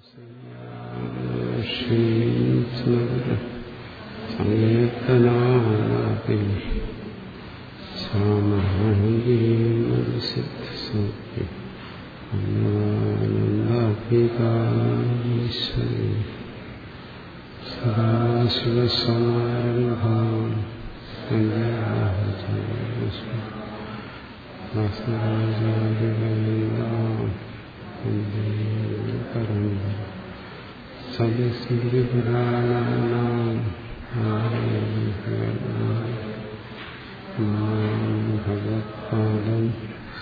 സംയത്തനാപി സാമഹീസിദ്ധി അന്നദാനന്ദാഭികാശ്വരി സദാശിവസമാരംഭാം സദസ്മൃതിപുരാണാനാം ഭഗവത്പാദം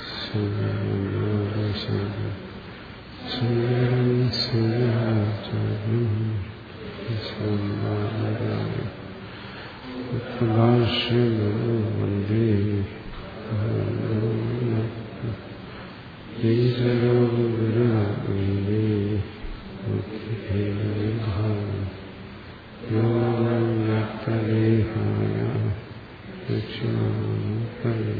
ശങ്കരം ശങ്കരാചാര്യം ഭാഷ്യഗുരു വന്ദേ ഈശ്വരോ ഗുരു വന്ദേ യോഗദേഹായ ദക്ഷിണാകരേ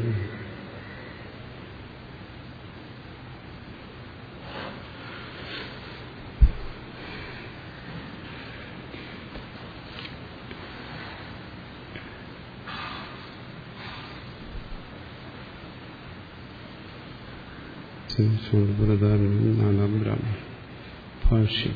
പ്രധാനം നാലാം ബ്രാഹ്മൺ ഭാഷ്യം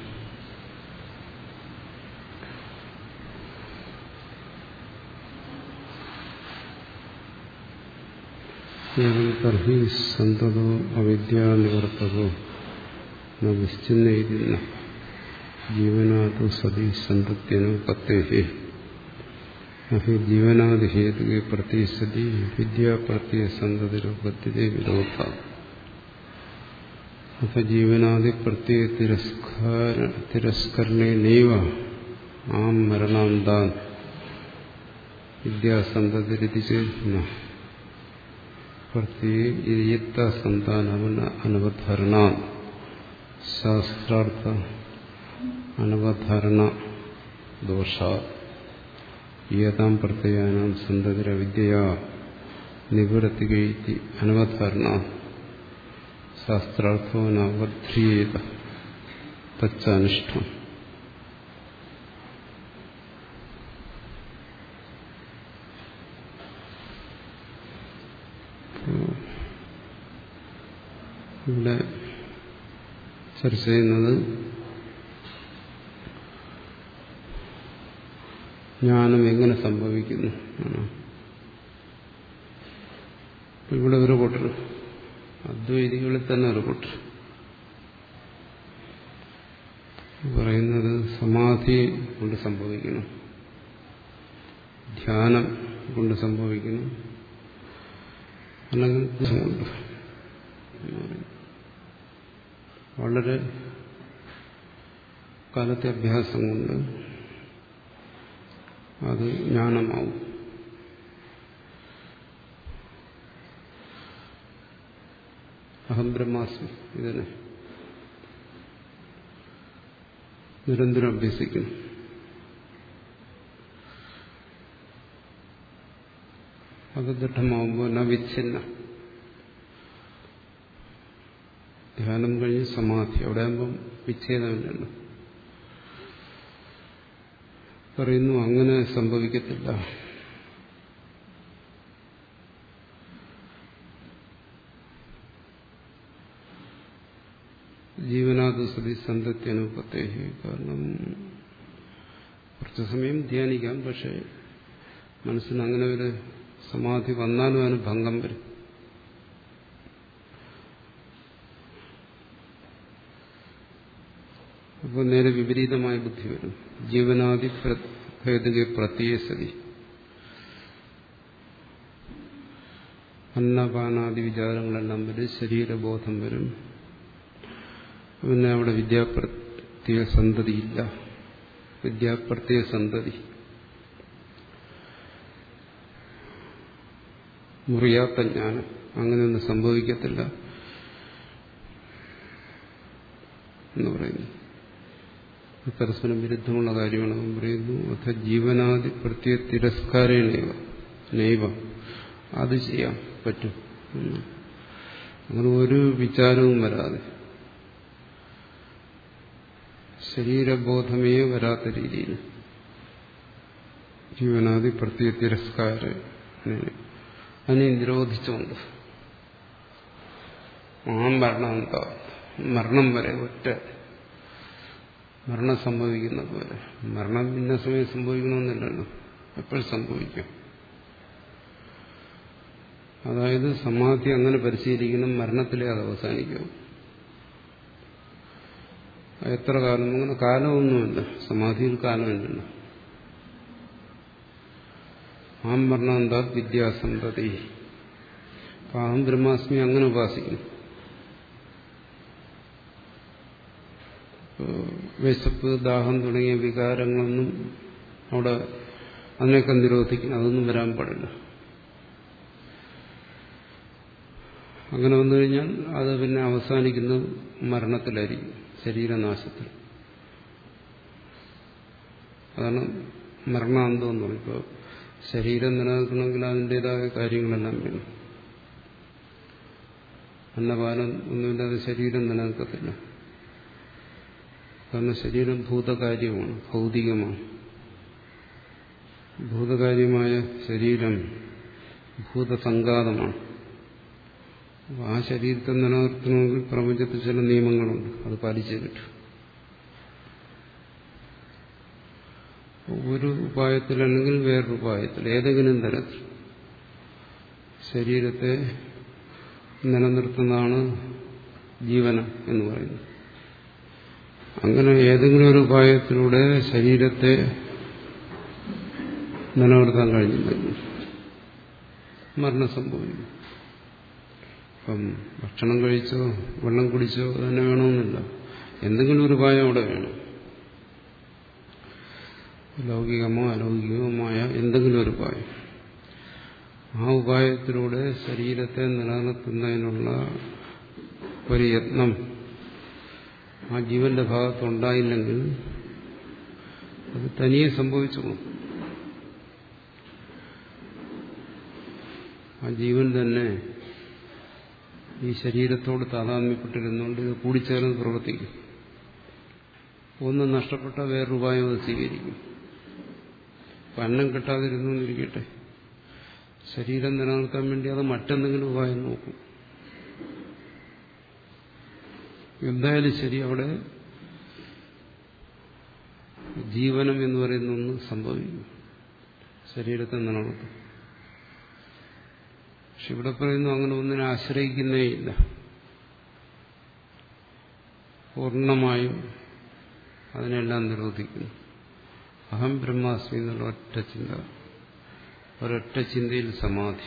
തർഹി സന്തതോ അവിദ്യാനിവർത്തകോ നിശ്ചിന്നയില്ല ജീവനാതു സതി സന്തത്യനോ കത്തേഹി അഹി ജീവനാദിഹേതുകെ പ്രത്യസതി വിദ്യാപ്രത്യ സന്തതിരൂപത്തിലെ വിരോധ അഥ ജീവനാദി പ്രത്യേക തിരസ്കാര തിരസ്കരണേനൈവ ആം മരണാന്താൻ വിദ്യാസന്തതിരിതി ചേരുന്ന പ്രത്യേക സന്താനവന അനവധാരണ ശാസ്ത്രാർത്ഥ അനവധാരണ ദോഷ ഏതാം പ്രത്യയാനാം സന്തതിരവിദ്യയാ നിവൃത്തികൈത്തി അനവധാരണ ശാസ്ത്രാർത്ഥോ നവധ്രിയേത തച്ചനിഷ്ഠം ഇവിടെ ചർച്ച ചെയ്യുന്നത് ജ്ഞാനം എങ്ങനെ സംഭവിക്കുന്നു ഇവിടെ ഒരു കൂട്ടർ അദ്വൈതികളിൽ തന്നെ ഒരു കൂട്ടർ പറയുന്നത് സമാധി കൊണ്ട് സംഭവിക്കണം ധ്യാനം കൊണ്ട് സംഭവിക്കണം അല്ലെങ്കിൽ കൊണ്ട് വളരെ കാലത്തെ അഭ്യാസം കൊണ്ട് അത് ജ്ഞാനമാവും അഹം ബ്രഹ്മാസ്മി ഇതിനെ നിരന്തരം അഭ്യസിക്കണം അത് ദൃഢമാവുമ്പോൾ ന വിച്ഛിന്ന ധ്യാനം കഴിഞ്ഞ് സമാധി അവിടെ ആകുമ്പം വിച്ഛേദമില്ലല്ലോ പറയുന്നു അങ്ങനെ സംഭവിക്കത്തില്ല ജീവനാഥ സതി സന്തത്യനുപത്തേ കാരണം കുറച്ചു സമയം ധ്യാനിക്കാം പക്ഷെ മനസ്സിന് അങ്ങനെ ഒരു സമാധി വന്നാലും അതിന് ഭംഗം വരും അപ്പോൾ നേരെ വിപരീതമായ ബുദ്ധി വരും ജീവനാദി ഭേദക പ്രത്യസതി അന്നപാനാദി വിചാരങ്ങളെല്ലാം വരും ശരീരബോധം വരും പിന്നെ അവിടെ വിദ്യാപ്രത്യ സന്തതിയില്ല വിദ്യാപ്രത്യ സന്തതി മുറിയാത്ത ജ്ഞാനം അങ്ങനെയൊന്നും സംഭവിക്കത്തില്ല എന്ന് പറയുന്നു പരസ്പരം വിരുദ്ധമുള്ള കാര്യമാണ് അവൻ പറയുന്നു അഥ ജീവനാദി പ്രത്യേക തിരസ്കാരേണൈവ നൈവ അത് ചെയ്യാൻ പറ്റും അങ്ങനെ ഒരു വിചാരവും വരാതെ ശരീരബോധമേ വരാത്ത രീതിയിൽ ജീവനാദി പ്രത്യേക തിരസ്കാര അതിനെ നിരോധിച്ചുകൊണ്ട് ആ മരണം എന്താ മരണം വരെ ഒറ്റ മരണം സംഭവിക്കുന്നത് വരെ മരണം ഇന്ന സമയം സംഭവിക്കണമെന്നില്ലല്ലോ എപ്പോഴും സംഭവിക്കും അതായത് സമാധി അങ്ങനെ പരിശീലിക്കണം മരണത്തിലേ അത് അവസാനിക്കും എത്ര കാലം അങ്ങനെ കാലമൊന്നുമില്ല സമാധിയിൽ കാലമില്ലല്ലോ ആം മരണം എന്താ വിദ്യാസന്തതി അഹം ബ്രഹ്മാസ്മി അങ്ങനെ ഉപാസിക്കുന്നു വിശപ്പ് ദാഹം തുടങ്ങിയ വികാരങ്ങളൊന്നും അവിടെ അതിനൊക്കെ നിരോധിക്കണം അതൊന്നും വരാൻ പാടില്ല അങ്ങനെ വന്നു കഴിഞ്ഞാൽ അത് പിന്നെ അവസാനിക്കുന്നത് മരണത്തിലായിരിക്കും ശരീരനാശത്തിൽ അതാണ് മരണാന്തം എന്ന് പറയും ഇപ്പോൾ ശരീരം നിലനിൽക്കണമെങ്കിൽ അതിൻ്റെതായ കാര്യങ്ങളെല്ലാം വേണം അന്നപാനം ഒന്നുമില്ലാതെ ശരീരം നിലനിൽക്കത്തില്ല കാരണം ശരീരം ഭൂതകാര്യമാണ് ഭൗതികമാണ് ഭൂതകാര്യമായ ശരീരം ഭൂതസംഘാതമാണ് ആ ശരീരത്തെ നിലനിർത്തണമെങ്കിൽ പ്രപഞ്ചത്തിൽ ചില നിയമങ്ങളുണ്ട് അത് പാലിച്ചേ പറ്റും ഒരു ഉപായത്തിൽ അല്ലെങ്കിൽ വേറൊരു ഉപായത്തിൽ ഏതെങ്കിലും തരത്തിൽ ശരീരത്തെ നിലനിർത്തുന്നതാണ് ജീവനം എന്ന് പറയുന്നത് അങ്ങനെ ഏതെങ്കിലും ഒരു ഉപായത്തിലൂടെ ശരീരത്തെ നിലനിർത്താൻ കഴിഞ്ഞില്ലെങ്കിൽ മരണം സംഭവിക്കും ഇപ്പം ഭക്ഷണം കഴിച്ചോ വെള്ളം കുടിച്ചോ തന്നെ വേണമെന്നില്ല എന്തെങ്കിലും ഒരു ഉപായം അവിടെ വേണം ലൗകികമോ അലൗകികവുമായ എന്തെങ്കിലും ഒരു ഉപായം ആ ഉപായത്തിലൂടെ ശരീരത്തെ നിലനിർത്തുന്നതിനുള്ള ഒരു യത്നം ആ ജീവന്റെ ഭാഗത്തുണ്ടായില്ലെങ്കിൽ അത് തനിയെ സംഭവിച്ചോളും ആ ജീവൻ തന്നെ ഈ ശരീരത്തോട് താതാത്മ്യപ്പെട്ടിരുന്നുകൊണ്ട് ഇത് കൂടിച്ചേർന്ന് പ്രവർത്തിക്കും ഒന്ന് നഷ്ടപ്പെട്ട വേറൊരു ഉപായം അത് സ്വീകരിക്കും അന്നം കിട്ടാതിരുന്നു എന്നിരിക്കട്ടെ ശരീരം നിലനിർത്താൻ വേണ്ടി അത് മറ്റെന്തെങ്കിലും ഉപായം നോക്കും എന്തായാലും ശരി അവിടെ ജീവനം എന്ന് പറയുന്ന ഒന്ന് സംഭവിക്കും ശരീരത്തെ നിലനിർത്തും പക്ഷെ ഇവിടെ പറയുന്നു അങ്ങനെ ഒന്നിനെ ആശ്രയിക്കുന്നേയില്ല പൂർണ്ണമായും അതിനെല്ലാം നിരോധിക്കുന്നു അഹം ബ്രഹ്മാസ്മി എന്നുള്ള ഒറ്റ ചിന്ത ഒരൊറ്റ ചിന്തയിൽ സമാധി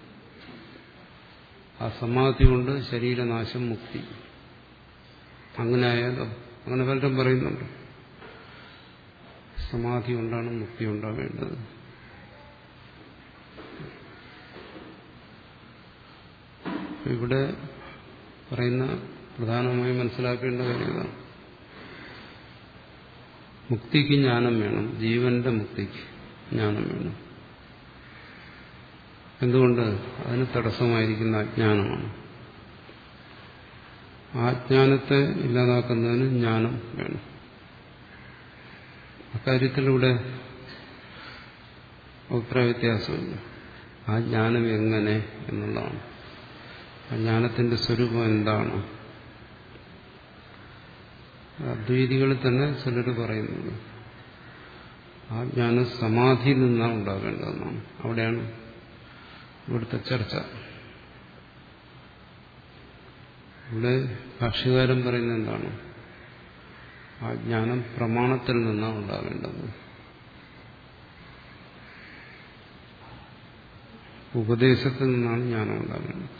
ആ സമാധി കൊണ്ട് ശരീരനാശം മുക്തി അങ്ങനെ ആയാലോ അങ്ങനെ പലരും പറയുന്നുണ്ട് സമാധി കൊണ്ടാണ് മുക്തി ഉണ്ടാവേണ്ടത് ഇവിടെ പറയുന്ന പ്രധാനമായി മനസ്സിലാക്കേണ്ട കാര്യം ഇതാണ് മുക്തിക്ക് ജ്ഞാനം വേണം ജീവന്റെ മുക്തിക്ക് ജ്ഞാനം വേണം എന്തുകൊണ്ട് അതിന് തടസ്സമായിരിക്കുന്ന അജ്ഞാനമാണ് ആ ജ്ഞാനത്തെ ഇല്ലാതാക്കുന്നതിന് ജ്ഞാനം വേണം അക്കാര്യത്തിലൂടെ അഭിപ്രായ വ്യത്യാസമില്ല ആ ജ്ഞാനം എങ്ങനെ എന്നുള്ളതാണ് ആ ജ്ഞാനത്തിന്റെ സ്വരൂപം എന്താണ് അദ്വൈതികളിൽ തന്നെ ചിലർ പറയുന്നത് ആ ജ്ഞാനം സമാധിയിൽ നിന്നാണ് ഉണ്ടാകേണ്ടതെന്നാണ് അവിടെയാണ് ഇവിടുത്തെ ചർച്ച ഇവിടെ ഭാഷ്യകാരൻ പറയുന്നത് എന്താണ് ആ ജ്ഞാനം പ്രമാണത്തിൽ നിന്നാണ് ഉണ്ടാകേണ്ടത് ഉപദേശത്തിൽ നിന്നാണ് ജ്ഞാനം ഉണ്ടാകേണ്ടത്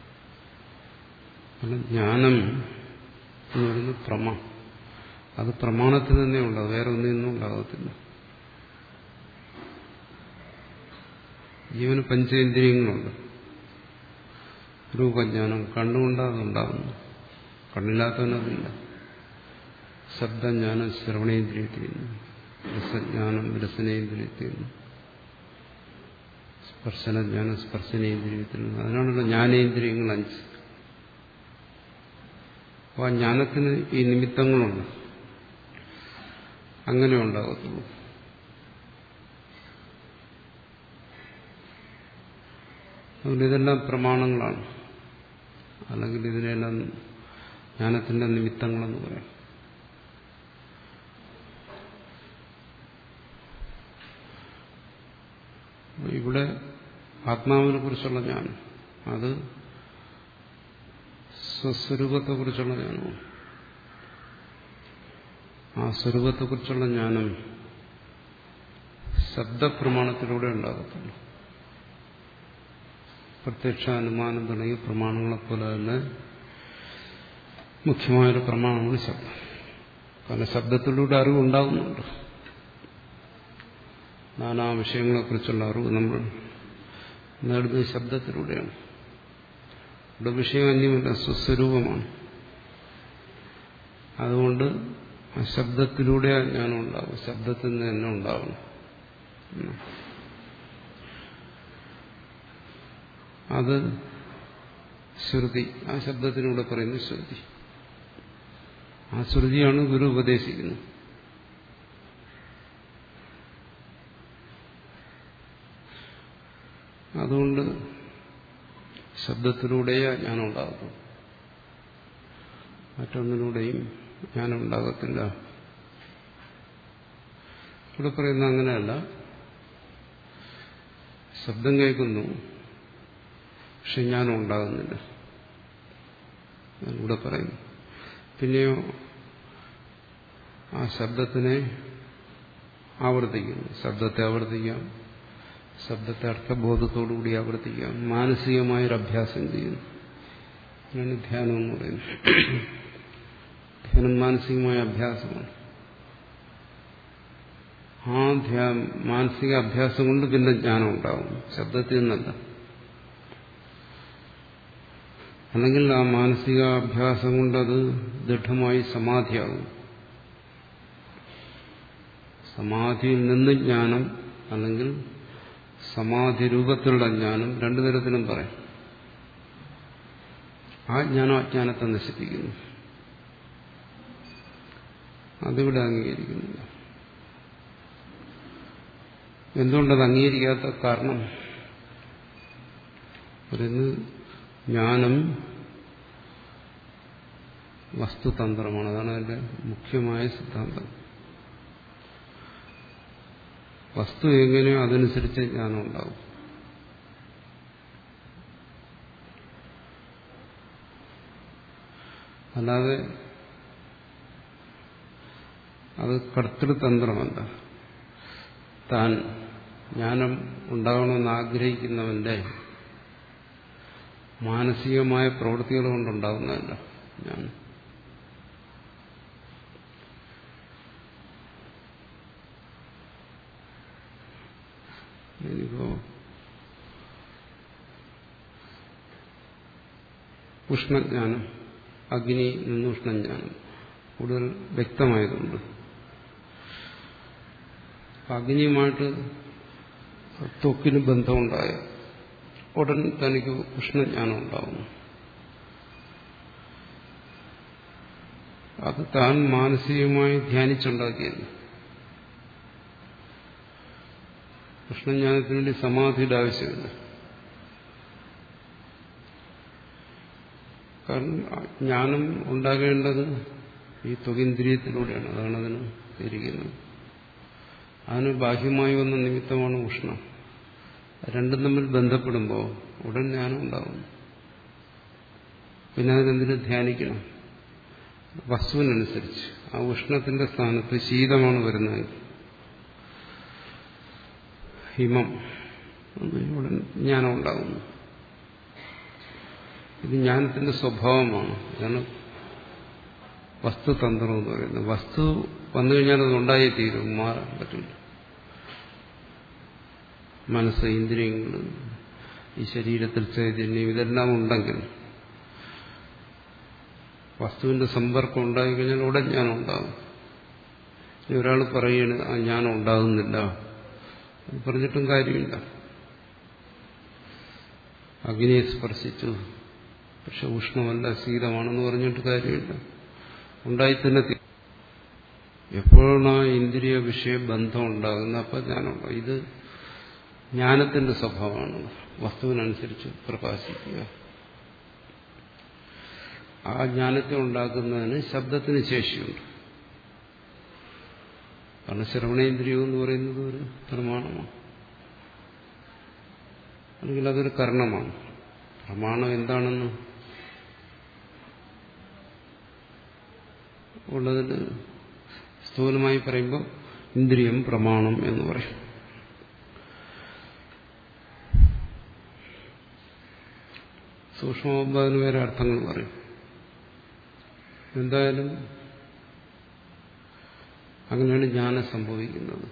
കാരണം ജ്ഞാനം എന്ന് പറയുന്നത് പ്രമ അത് പ്രമാണത്തിൽ നിന്നേ ഉണ്ടാകും വേറെ ഒന്നിൽ നിന്നും ഉണ്ടാകത്തില്ല ജീവന് പഞ്ചേന്ദ്രിയങ്ങളുണ്ട് രൂപജ്ഞാനം കണ്ണുകൊണ്ട് അതുണ്ടാകുന്നു കണ്ണില്ലാത്തവനതില്ല ശബ്ദജ്ഞാനം ശ്രവണേന്ദ്രിയത്തിൽ നിന്ന് രസജ്ഞാനം രസനേന്ദ്രിയത്തിൽ നിന്ന് സ്പർശനജ്ഞാനം സ്പർശനേന്ദ്രിയത്തിൽ നിന്ന് അതിനാണല്ലോ ജ്ഞാനേന്ദ്രിയങ്ങൾ അഞ്ച് അപ്പോൾ ആ ജ്ഞാനത്തിന് ഈ നിമിത്തങ്ങളുണ്ട് അങ്ങനെ ഉണ്ടാകത്തുള്ളൂ അതുകൊണ്ട് ഇതെല്ലാം പ്രമാണങ്ങളാണ് അല്ലെങ്കിൽ ഇതിനെല്ലാം ജ്ഞാനത്തിന്റെ നിമിത്തങ്ങളെന്ന് പറയാം ഇവിടെ ആത്മാവിനെ കുറിച്ചുള്ള ജ്ഞാനം അത് സ്വസ്വരൂപത്തെക്കുറിച്ചുള്ള ജ്ഞാനമാണ് ആ സ്വരൂപത്തെക്കുറിച്ചുള്ള ജ്ഞാനം ശബ്ദപ്രമാണത്തിലൂടെ ഉണ്ടാകത്തുള്ളൂ പ്രത്യക്ഷ അനുമാനം തുടങ്ങിയ പ്രമാണങ്ങളെപ്പോലെ തന്നെ മുഖ്യമായൊരു പ്രമാണമാണ് ശബ്ദം കാരണം ശബ്ദത്തിലൂടെ അറിവ് ഉണ്ടാകുന്നുണ്ട് നാനാ വിഷയങ്ങളെക്കുറിച്ചുള്ള അറിവ് നമ്മൾ നേടുന്നത് ശബ്ദത്തിലൂടെയാണ് ഇവിടെ വിഷയം അന്യമല്ല സ്വസ്വരൂപമാണ് അതുകൊണ്ട് ആ ശബ്ദത്തിലൂടെ ജ്ഞാനം ഉണ്ടാകും ശബ്ദത്തിൽ നിന്ന് തന്നെ ഉണ്ടാവണം അത് ശ്രുതി ആ ശബ്ദത്തിലൂടെ പറയുന്ന ശ്രുതി ആ ശ്രുതിയാണ് ഗുരു ഉപദേശിക്കുന്നത് അതുകൊണ്ട് ശബ്ദത്തിലൂടെയേ ജ്ഞാനം ഉണ്ടാകും മറ്റൊന്നിലൂടെയും ജ്ഞാനം ഉണ്ടാകത്തില്ല ഇവിടെ പറയുന്ന അങ്ങനെയല്ല ശബ്ദം കേൾക്കുന്നു പക്ഷെ ജ്ഞാനം ഉണ്ടാകുന്നില്ല ഇവിടെ പറയുന്നു പിന്നെയോ ആ ശബ്ദത്തിനെ ആവർത്തിക്കുന്നു ശബ്ദത്തെ ആവർത്തിക്കാം ശബ്ദത്തെ അർത്ഥബോധത്തോടുകൂടി ആവർത്തിക്കാം മാനസികമായൊരു അഭ്യാസം ചെയ്യുന്നു അതിനാണ് ധ്യാനം എന്ന് പറയുന്നത് ധ്യാനം മാനസികമായ അഭ്യാസമാണ് ആ ധ്യാ മാനസിക അഭ്യാസം കൊണ്ട് പിന്നെ ജ്ഞാനം ഉണ്ടാകും ശബ്ദത്തിൽ നിന്നല്ല അല്ലെങ്കിൽ ആ മാനസിക അഭ്യാസം കൊണ്ടത് ദൃഢമായി സമാധിയാകും സമാധിയിൽ നിന്ന് ജ്ഞാനം അല്ലെങ്കിൽ സമാധി രൂപത്തിലുള്ള ജ്ഞാനം രണ്ടു തരത്തിലും പറയാം ആ ജ്ഞാനം അജ്ഞാനത്തെ നശിപ്പിക്കുന്നു അതിവിടെ അംഗീകരിക്കുന്നില്ല എന്തുകൊണ്ടത് അംഗീകരിക്കാത്ത കാരണം പറയുന്നത് ജ്ഞാനം വസ്തുതന്ത്രമാണ് അതാണ് അതിന്റെ മുഖ്യമായ സിദ്ധാന്തം വസ്തു എങ്ങനെയോ അതനുസരിച്ച് ജ്ഞാനം ഉണ്ടാവും അല്ലാതെ അത് കർത്തൃതന്ത്രമല്ല താൻ ജ്ഞാനം ഉണ്ടാകണമെന്ന് ആഗ്രഹിക്കുന്നവന്റെ മാനസികമായ പ്രവൃത്തികൾ കൊണ്ടുണ്ടാകുന്നതല്ല ഞാൻ ഇനിയിപ്പോ ഉഷ്ണജ്ഞാനം അഗ്നി നിന്ന് ഉഷ്ണജ്ഞാനം കൂടുതൽ വ്യക്തമായതുണ്ട് അഗ്നിയുമായിട്ട് ത്വക്കിന് ബന്ധമുണ്ടായ ഉടൻ തനിക്ക് ഉഷ്ണജ്ഞാനം ഉണ്ടാവുന്നു അത് താൻ മാനസികമായി ധ്യാനിച്ചുണ്ടാക്കിയത് കൃഷ്ണജ്ഞാനത്തിന് വേണ്ടി സമാധിയുടെ ആവശ്യമില്ല കാരണം ജ്ഞാനം ഉണ്ടാകേണ്ടത് ഈ ത്വകിന്ദ്രിയത്തിലൂടെയാണ് അതാണ് അതിന് ഇരിക്കുന്നത് അതിന് ബാഹ്യമായി വന്ന നിമിത്തമാണ് ഉഷ്ണം രണ്ടും തമ്മിൽ ബന്ധപ്പെടുമ്പോൾ ഉടൻ ജ്ഞാനം ഉണ്ടാകുന്നു പിന്നെ അതിനെന്തിനു ധ്യാനിക്കണം വസ്തുവിനനുസരിച്ച് ആ ഉഷ്ണത്തിന്റെ സ്ഥാനത്ത് ശീതമാണ് വരുന്നത് ഹിമം ഉടൻ ജ്ഞാനം ഉണ്ടാകുന്നു ഇത് ജ്ഞാനത്തിന്റെ സ്വഭാവമാണ് ഇതാണ് വസ്തുതന്ത്രം എന്ന് പറയുന്നത് വസ്തു വന്നു കഴിഞ്ഞാൽ അത് ഉണ്ടായേ തീരും മാറാൻ പറ്റില്ല മനസ്സ് ഇന്ദ്രിയങ്ങൾ ഈ ശരീരത്തിൽ ചൈതന്യം ഇതെല്ലാം ഉണ്ടെങ്കിൽ വസ്തുവിന്റെ സമ്പർക്കം ഉണ്ടായിക്കഴിഞ്ഞാൽ ഉടൻ ജ്ഞാനം ഉണ്ടാകും ഇനി ഒരാൾ പറയുകയാണ് ആ ജ്ഞാനം ഉണ്ടാകുന്നില്ല അത് പറഞ്ഞിട്ടും കാര്യമില്ല അഗ്നിയെ സ്പർശിച്ചു പക്ഷെ ഉഷ്ണമല്ല ശീതമാണെന്ന് പറഞ്ഞിട്ട് കാര്യമില്ല ഉണ്ടായി തന്നെ എപ്പോഴാണ് ആ ഇന്ദ്രിയ വിഷയ ബന്ധം ഉണ്ടാകുന്നത് അപ്പോൾ ജ്ഞാനമുണ്ടാകും ഇത് ജ്ഞാനത്തിന്റെ സ്വഭാവമാണ് വസ്തുവിനനുസരിച്ച് പ്രകാശിക്കുക ആ ജ്ഞാനത്തെ ഉണ്ടാക്കുന്നതിന് ശബ്ദത്തിന് ശേഷിയുണ്ട് കാരണം ശ്രവണേന്ദ്രിയം എന്ന് പറയുന്നത് ഒരു പ്രമാണമാണ് അല്ലെങ്കിൽ അതൊരു കർണമാണ് പ്രമാണം എന്താണെന്ന് ഉള്ളതിന് സ്ഥൂലമായി പറയുമ്പോൾ ഇന്ദ്രിയം പ്രമാണം എന്ന് പറയും സൂക്ഷ്മമാകുമ്പോൾ അതിന് വേറെ അർത്ഥങ്ങൾ പറയും എന്തായാലും അങ്ങനെയാണ് ജ്ഞാനം സംഭവിക്കുന്നത്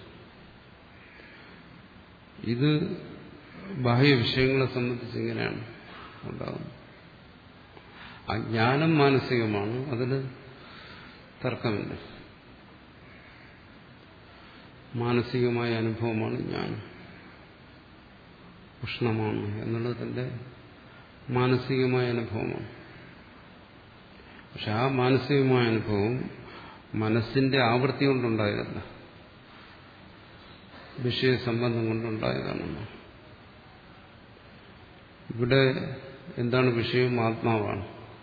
ഇത് ബാഹ്യ വിഷയങ്ങളെ സംബന്ധിച്ച് ഇങ്ങനെയാണ് ഉണ്ടാകുന്നത് ആ ജ്ഞാനം മാനസികമാണ് അതിൽ തർക്കമില്ല മാനസികമായ അനുഭവമാണ് ജ്ഞാനം ഉഷ്ണമാണ് എന്നുള്ളത് തന്റെ മാനസികമായ അനുഭവമാണ് പക്ഷെ ആ മാനസികമായ അനുഭവം മനസ്സിന്റെ ആവൃത്തി കൊണ്ടുണ്ടായതല്ല വിഷയസംബന്ധം കൊണ്ടുണ്ടായതാണെന്ന് ഇവിടെ എന്താണ് വിഷയം ആത്മാവാണ്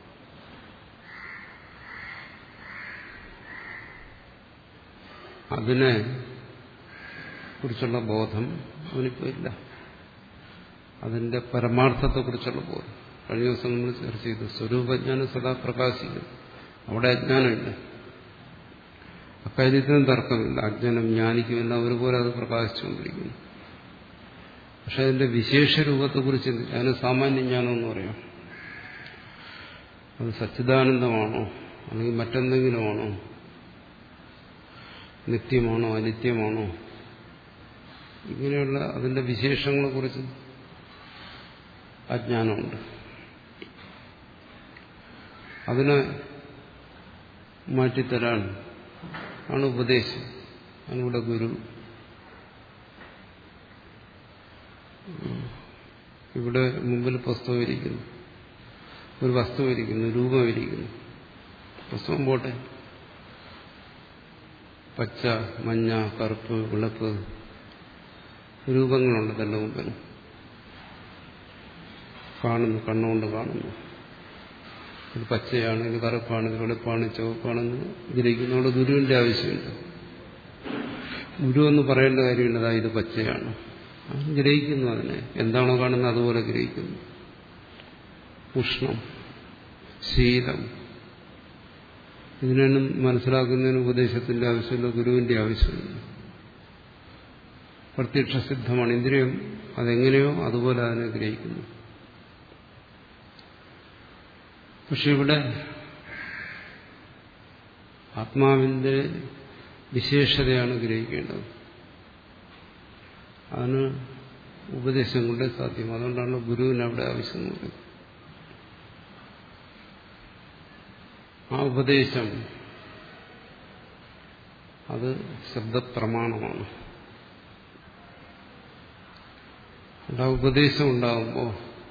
അതിനെ കുറിച്ചുള്ള ബോധം അവനിപ്പോ ഇല്ല അതിന്റെ പരമാർത്ഥത്തെക്കുറിച്ചുള്ള ബോധം കഴിഞ്ഞ ദിവസം നമ്മൾ ചർച്ച ചെയ്തു സ്വരൂപജ്ഞാനം സദാ പ്രകാശിക്കുന്നു അവിടെ അജ്ഞാനമില്ല അക്കാര്യത്തിനും തർക്കമില്ല അജ്ഞാനം ജ്ഞാനിക്കുമില്ല ഒരുപോലെ അത് പ്രകാശിച്ചുകൊണ്ടിരിക്കുന്നു പക്ഷെ അതിന്റെ വിശേഷ രൂപത്തെക്കുറിച്ച് അതിന് സാമാന്യ ജ്ഞാനം എന്ന് പറയാം അത് സച്ചിദാനന്ദമാണോ അല്ലെങ്കിൽ മറ്റെന്തെങ്കിലുമാണോ നിത്യമാണോ അനിത്യമാണോ ഇങ്ങനെയുള്ള അതിന്റെ വിശേഷങ്ങളെക്കുറിച്ച് അജ്ഞാനമുണ്ട് അതിനെ മാറ്റിത്തരാൻ ആണ് ഉപദേശം അതിലൂടെ ഗുരു ഇവിടെ മുമ്പിൽ പുസ്തകം ഇരിക്കുന്നു ഒരു വസ്തു ഇരിക്കുന്നു രൂപം ഇരിക്കുന്നു പുസ്തകം പോട്ടെ പച്ച മഞ്ഞ കറുപ്പ് വെളുപ്പ് രൂപങ്ങളുണ്ട് തന്റെ മുമ്പിൽ കാണുന്നു കണ്ണുകൊണ്ട് കാണുന്നു ഇത് പച്ചയാണ് ഇത് കറുപ്പാണ് ഇത് വെളുപ്പാണ് ചുവപ്പാണെന്ന് ഗ്രഹിക്കുന്നതുകൊണ്ട് ഗുരുവിന്റെ ആവശ്യമില്ല ഗുരു എന്ന് പറയേണ്ട കാര്യമില്ലതാ ഇത് പച്ചയാണ് ഗ്രഹിക്കുന്നു അതിനെ എന്താണോ കാണുന്നത് അതുപോലെ ഗ്രഹിക്കുന്നു ഉഷ്ണം ശീലം ഇതിനൊന്നും മനസ്സിലാക്കുന്നതിന് ഉപദേശത്തിന്റെ ആവശ്യമില്ല ഗുരുവിന്റെ ആവശ്യമില്ല പ്രത്യക്ഷസിദ്ധമാണ് ഇന്ദ്രിയം അതെങ്ങനെയോ അതുപോലെ അതിനെ ഗ്രഹിക്കുന്നു പക്ഷെ ഇവിടെ ആത്മാവിന്റെ വിശേഷതയാണ് ഗ്രഹിക്കേണ്ടത് അതിന് ഉപദേശം കൊണ്ടേ സാധ്യം അതുകൊണ്ടാണ് ഗുരുവിന് അവിടെ ആവശ്യം നോക്കുന്നത് ആ ഉപദേശം അത് ശബ്ദപ്രമാണമാണ് ആ ഉപദേശം ഉണ്ടാകുമ്പോൾ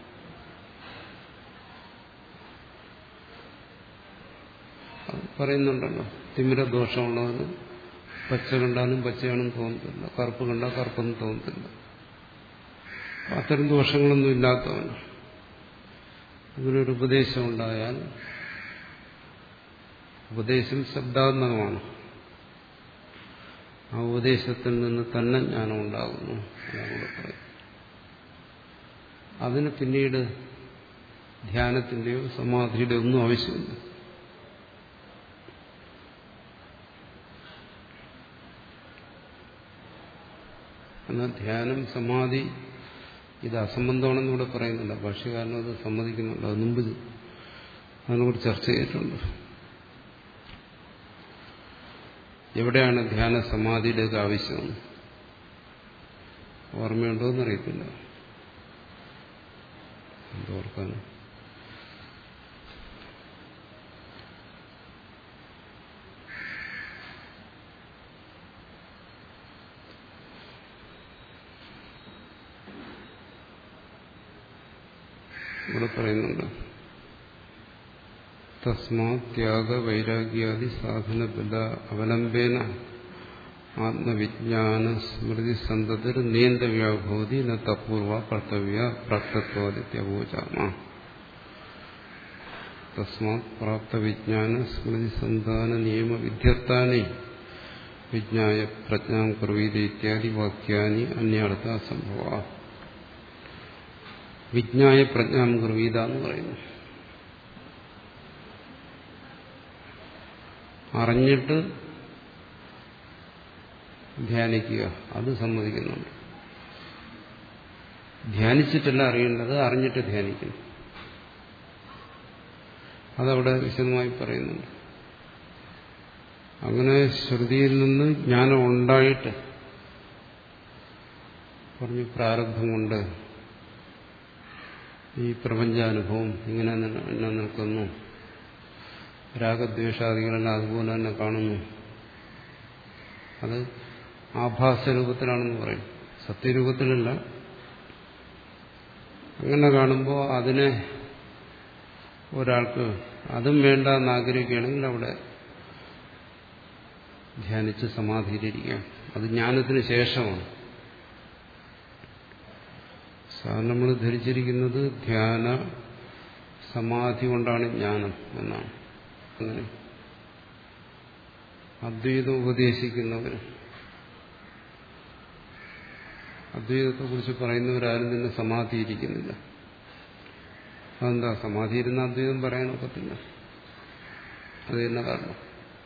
പറയുന്നുണ്ടല്ലോ തിമിരദോഷമുള്ളവന് പച്ച കണ്ടാലും പച്ചയാണെന്ന് തോന്നത്തില്ല കറുപ്പ് കണ്ടാൽ കറുപ്പെന്ന് തോന്നത്തില്ല അത്തരം ദോഷങ്ങളൊന്നും ഇല്ലാത്തവൻ ഇങ്ങനൊരു ഉപദേശം ഉണ്ടായാൽ ഉപദേശം ശബ്ദാത്മകമാണ് ആ ഉപദേശത്തിൽ നിന്ന് തന്നെ ജ്ഞാനം ഉണ്ടാകുന്നു എന്നാണ് പറയും അതിന് പിന്നീട് ധ്യാനത്തിന്റെയോ സമാധിയുടെയോ ഒന്നും ആവശ്യമില്ല എന്നാൽ ധ്യാനം സമാധി ഇത് അസംബന്ധമാണെന്ന് ഇവിടെ പറയുന്നില്ല ഭാഷ്യകാരനും അത് സമ്മതിക്കുന്നുണ്ട് അത് മുമ്പ് അതിനെക്കുറിച്ച് ചർച്ച ചെയ്തിട്ടുണ്ട് എവിടെയാണ് ധ്യാന സമാധിയുടെയൊക്കെ ആവശ്യം ഓർമ്മയുണ്ടോ എന്നറിയത്തില്ല എന്തോർക്കാൻ ഇവിടെ പറയുന്നുണ്ട് തസ്മാ ത്യാഗ വൈരാഗ്യാദി സാധന ബല അവലംബേന ആത്മവിജ്ഞാന സ്മൃതി സന്തതിർ നിയന്തവ്യാഭൂതി ന തപൂർവ കർത്തവ്യ പ്രാപ്തത്വാദിത്യവോചാമ തസ്മാത് പ്രാപ്തവിജ്ഞാന സ്മൃതി സന്താന നിയമ വിദ്യർത്ഥാനി വിജ്ഞായ പ്രജ്ഞാം കുർവീത ഇത്യാദി വാക്യാനി അന്യാർത്ഥ സംഭവ വിജ്ഞായ പ്രജ്ഞാം കുർവീത എന്ന് പറയുന്നു അറിഞ്ഞിട്ട് ധ്യാനിക്കുക അത് സമ്മതിക്കുന്നുണ്ട് ധ്യാനിച്ചിട്ടല്ല അറിയേണ്ടത് അറിഞ്ഞിട്ട് ധ്യാനിക്കുന്നു അതവിടെ വിശദമായി പറയുന്നുണ്ട് അങ്ങനെ ശ്രുതിയിൽ നിന്ന് ജ്ഞാനം ഉണ്ടായിട്ട് പറഞ്ഞു പ്രാരബ്ധം കൊണ്ട് ഈ പ്രപഞ്ചാനുഭവം ഇങ്ങനെ തന്നെ നിൽക്കുന്നു രാഗദ്വേഷാദികളെല്ലാം അതുപോലെ തന്നെ കാണുന്നു അത് ആഭാസ രൂപത്തിലാണെന്ന് പറയും സത്യരൂപത്തിലല്ല അങ്ങനെ കാണുമ്പോൾ അതിനെ ഒരാൾക്ക് അതും വേണ്ട എന്ന് ആഗ്രഹിക്കുകയാണെങ്കിൽ അവിടെ ധ്യാനിച്ച് സമാധിയിലിരിക്കാം അത് ജ്ഞാനത്തിന് ശേഷമാണ് സാധാരണ നമ്മൾ ധരിച്ചിരിക്കുന്നത് ധ്യാന സമാധി കൊണ്ടാണ് ജ്ഞാനം എന്നാണ് അങ്ങനെ അദ്വൈതം ഉപദേശിക്കുന്നവർ അദ്വൈതത്തെക്കുറിച്ച് പറയുന്നവരാരും തന്നെ സമാധിയിരിക്കുന്നില്ല അതെന്താ സമാധി ഇരുന്ന അദ്വൈതം പറയാനൊക്കത്തില്ല അത് തന്നെ കാരണം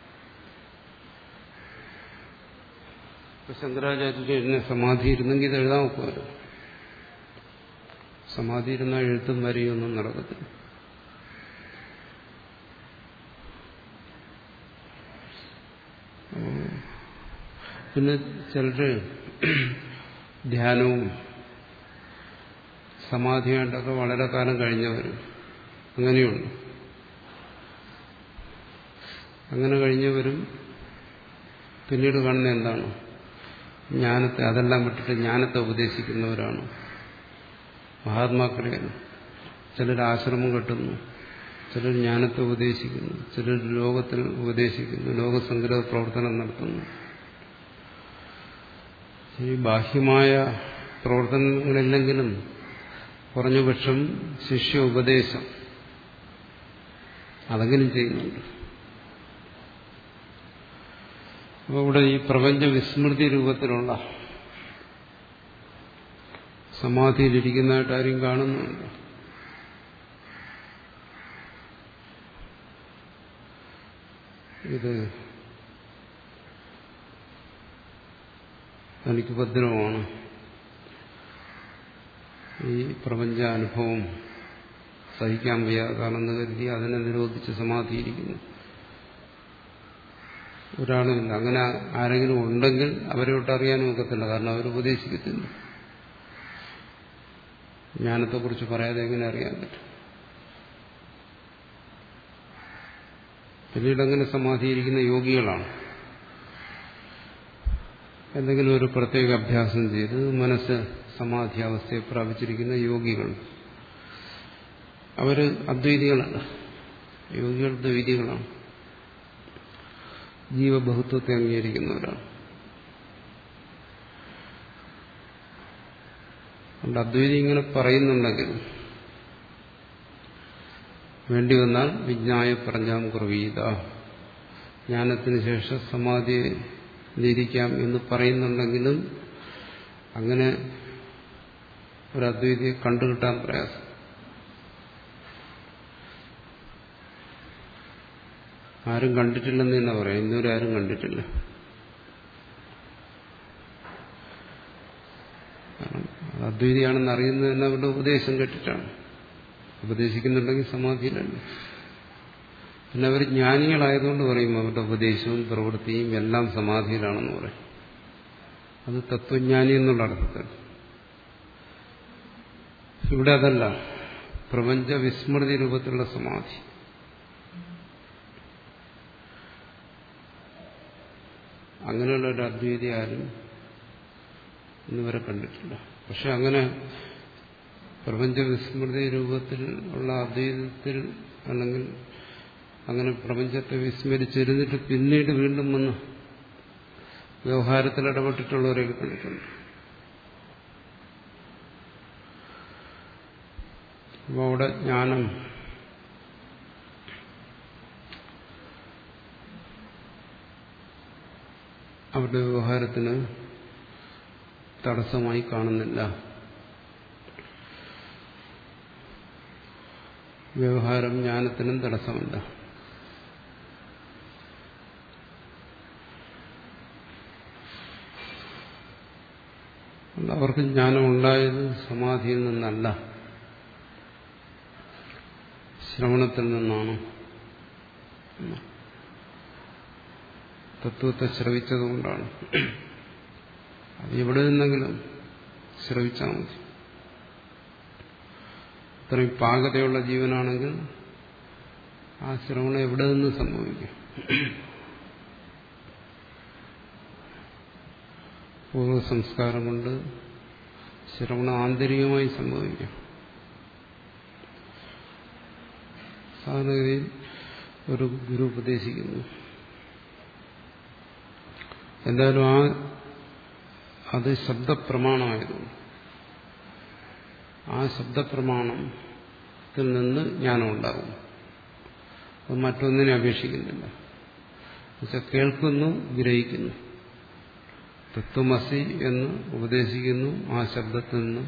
ഇപ്പൊ ശങ്കരാചാര്യര് എന്നെ സമാധി ഇരുന്നെങ്കിൽ ഇത് എഴുതാൻ ഒക്കുമല്ലോ സമാധി ഇരുന്ന എഴുത്തും വരെയൊന്നും നടക്കത്തില്ല പിന്നെ ചിലര് ധ്യാനവും സമാധിയായിട്ടൊക്കെ വളരെ കാലം കഴിഞ്ഞവർ അങ്ങനെയുണ്ട് അങ്ങനെ കഴിഞ്ഞവരും പിന്നീട് കാണുന്ന എന്താണ് ജ്ഞാനത്തെ അതെല്ലാം വിട്ടിട്ട് ജ്ഞാനത്തെ ഉപദേശിക്കുന്നവരാണ് മഹാത്മാക്കളെ ചിലർ ആശ്രമം കെട്ടുന്നു ചിലർ ജ്ഞാനത്തെ ഉപദേശിക്കുന്നു ചിലർ ലോകത്തിൽ ഉപദേശിക്കുന്നു ലോകസംഗ്രഹ പ്രവർത്തനം നടത്തുന്നു ഈ ബാഹ്യമായ പ്രവർത്തനങ്ങളില്ലെങ്കിലും കുറഞ്ഞപക്ഷം ശിഷ്യ ഉപദേശം അതെങ്കിലും ചെയ്യുന്നുണ്ട് അപ്പോൾ ഇവിടെ ഈ പ്രപഞ്ച വിസ്മൃതി രൂപത്തിലുള്ള സമാധിയിലിരിക്കുന്നതായിട്ട് ആരും കാണുന്നുണ്ട് ഇത് തനിക്ക് ഭദ്രമാണ് ഈ പ്രപഞ്ചാനുഭവം സഹിക്കാൻ വയ്യാതാണെന്ന് കരുതി അതിനെ നിരോധിച്ച് സമാധിയിരിക്കുന്നു ഒരാളുമില്ല അങ്ങനെ ആരെങ്കിലും ഉണ്ടെങ്കിൽ അവരെ വിട്ട് അറിയാനും ഒക്കത്തില്ല കാരണം അവർ ഉപദേശിക്കത്തില്ല ജ്ഞാനത്തെക്കുറിച്ച് പറയാതെ എങ്ങനെ അറിയാൻ പറ്റും പിന്നീട് അങ്ങനെ സമാധിയിരിക്കുന്ന യോഗികളാണ് എന്തെങ്കിലും ഒരു പ്രത്യേക അഭ്യാസം ചെയ്ത് മനസ്സ് സമാധി അവസ്ഥയെ പ്രാപിച്ചിരിക്കുന്ന യോഗികൾ അവര് അദ്വൈതികളല്ല യോഗികൾ ദ്വൈതികളാണ് ജീവബഹുത്വത്തെ അംഗീകരിക്കുന്നവരാണ് അതുകൊണ്ട് അദ്വൈതി ഇങ്ങനെ പറയുന്നുണ്ടെങ്കിൽ വേണ്ടി വന്നാൽ വിജ്ഞായ പറഞ്ഞാം കുറവീത ജ്ഞാനത്തിന് ശേഷം സമാധിയിലിരിക്കാം എന്ന് പറയുന്നുണ്ടെങ്കിലും അങ്ങനെ ഒരു അദ്വൈതിയെ കണ്ടുകിട്ടാൻ പ്രയാസം ആരും കണ്ടിട്ടില്ലെന്ന് തന്നെ പറയാം ഇന്നുവരെ ആരും കണ്ടിട്ടില്ല കാരണം അത് അദ്വൈതിയാണെന്ന് അറിയുന്നത് തന്നെ അവരുടെ ഉപദേശം കേട്ടിട്ടാണ് ഉപദേശിക്കുന്നുണ്ടെങ്കിൽ സമാധിയിലല്ല പിന്നെ അവർ ജ്ഞാനികളായതുകൊണ്ട് പറയും അവരുടെ ഉപദേശവും പ്രവൃത്തിയും എല്ലാം സമാധിയിലാണെന്ന് പറയും അത് തത്വജ്ഞാനി എന്നുള്ള അർത്ഥത്തിൽ ഇവിടെ അതല്ല പ്രപഞ്ച വിസ്മൃതി രൂപത്തിലുള്ള സമാധി അങ്ങനെയുള്ള ഒരു അദ്വൈതി ആരും ഇന്നുവരെ കണ്ടിട്ടില്ല പക്ഷെ അങ്ങനെ പ്രപഞ്ച വിസ്മൃതി രൂപത്തിൽ ഉള്ള അദ്വൈതത്തിൽ അല്ലെങ്കിൽ അങ്ങനെ പ്രപഞ്ചത്തെ വിസ്മരിച്ചിരുന്നിട്ട് പിന്നീട് വീണ്ടും വന്ന് വ്യവഹാരത്തിൽ ഇടപെട്ടിട്ടുള്ളവരെയൊക്കെ കണ്ടിട്ടുണ്ട് അപ്പോൾ അവിടെ ജ്ഞാനം അവരുടെ വ്യവഹാരത്തിന് തടസ്സമായി കാണുന്നില്ല വ്യവഹാരം ജ്ഞാനത്തിനും തടസ്സമല്ല അവർക്ക് ജ്ഞാനം ഉണ്ടായത് സമാധിയിൽ നിന്നല്ല ശ്രവണത്തിൽ നിന്നാണ് തത്വത്തെ ശ്രവിച്ചതുകൊണ്ടാണ് അത് എവിടെ നിന്നെങ്കിലും ശ്രവിച്ചാൽ മതി ഇത്രയും പാകതയുള്ള ജീവനാണെങ്കിൽ ആ ശ്രവണം എവിടെ നിന്ന് സംഭവിക്കും പൂർവ്വ സംസ്കാരം കൊണ്ട് ശ്രവണം ആന്തരികമായി സംഭവിക്കും സാധാരണഗതിയിൽ ഒരു ഗുരു ഉപദേശിക്കുന്നു എന്തായാലും ആ അത് ശബ്ദപ്രമാണമായതുകൊണ്ട് ആ ശബ്ദപ്രമാണത്തിൽ നിന്ന് ജ്ഞാനം ഉണ്ടാകും അത് മറ്റൊന്നിനെ അപേക്ഷിക്കുന്നില്ല എന്നുവെച്ചാൽ കേൾക്കുന്നു ഗ്രഹിക്കുന്നു തത്വമസി എന്ന് ഉപദേശിക്കുന്നു ആ ശബ്ദത്തിൽ നിന്ന്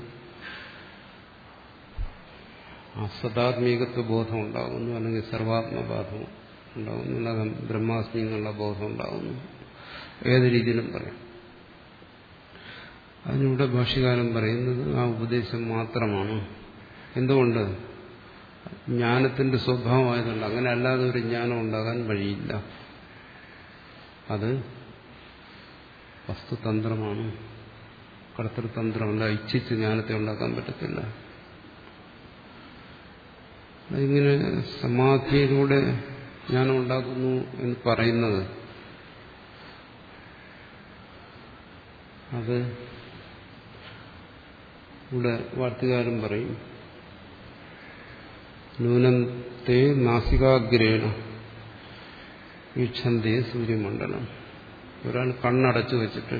ആ സദാത്മീകത്വ ബോധം ഉണ്ടാകുന്നു അല്ലെങ്കിൽ സർവാത്മബോധം ഉണ്ടാകുന്നു അല്ലെങ്കിൽ ബ്രഹ്മാസ്മി എന്നുള്ള ബോധം ഉണ്ടാകുന്നു ഏത് രീതിയിലും പറയാം അതിനിവിടെ ഭാഷ്യകാലം പറയുന്നത് ആ ഉപദേശം മാത്രമാണ് എന്തുകൊണ്ട് ജ്ഞാനത്തിന്റെ സ്വഭാവമായതുകൊണ്ട് അങ്ങനെ അല്ലാതെ ഒരു ജ്ഞാനം ഉണ്ടാകാൻ വഴിയില്ല അത് വസ്തുതന്ത്രമാണ് കടത്തൃതന്ത്രമല്ല ഇച്ഛിച്ച് ജ്ഞാനത്തെ ഉണ്ടാക്കാൻ പറ്റത്തില്ല ഇങ്ങനെ സമാധിയിലൂടെ ജ്ഞാനം ഉണ്ടാക്കുന്നു എന്ന് പറയുന്നത് അത് ഇവിടെ വാർത്തകാരൻ പറയും നൂനത്തെ നാസികാഗ്രേണ വീക്ഷന്തേ സൂര്യമണ്ഡലം ഒരാൾ കണ്ണടച്ചു വെച്ചിട്ട്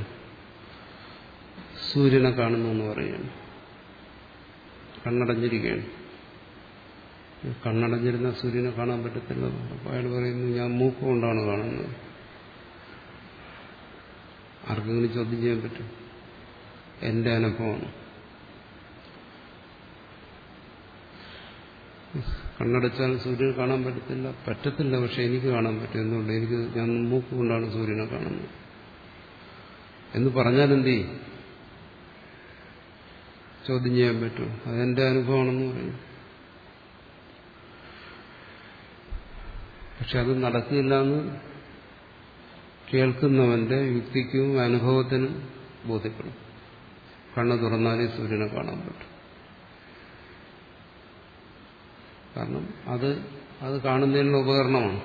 സൂര്യനെ കാണുന്നു എന്ന് പറയുകയാണ് കണ്ണടഞ്ഞിരിക്കുകയാണ് കണ്ണടഞ്ഞിരുന്ന സൂര്യനെ കാണാൻ പറ്റത്തില്ല അപ്പോൾ അയാൾ പറയുന്നു ഞാൻ മൂക്ക് കൊണ്ടാണ് കാണുന്നത് ആർക്കെങ്കിലും ചോദ്യം ചെയ്യാൻ പറ്റും എന്റെ അനുഭവമാണ് കണ്ണടച്ചാൽ സൂര്യനെ കാണാൻ പറ്റത്തില്ല പറ്റത്തില്ല പക്ഷെ എനിക്ക് കാണാൻ പറ്റും എന്തുകൊണ്ട് എനിക്ക് ഞാൻ മൂക്ക് കൊണ്ടാണ് സൂര്യനെ കാണുന്നത് എന്ന് പറഞ്ഞാൽ എന്ത് ചെയ്യും ചോദ്യം ചെയ്യാൻ പറ്റും അതെന്റെ അനുഭവമാണെന്ന് പറയും പക്ഷെ അത് നടക്കില്ല എന്ന് കേൾക്കുന്നവന്റെ യുക്തിക്കും അനുഭവത്തിനും ബോധ്യപ്പെടും കണ്ണ് തുറന്നാലേ സൂര്യനെ കാണാൻ പറ്റും കാരണം അത് അത് കാണുന്നതിനുള്ള ഉപകരണമാണ്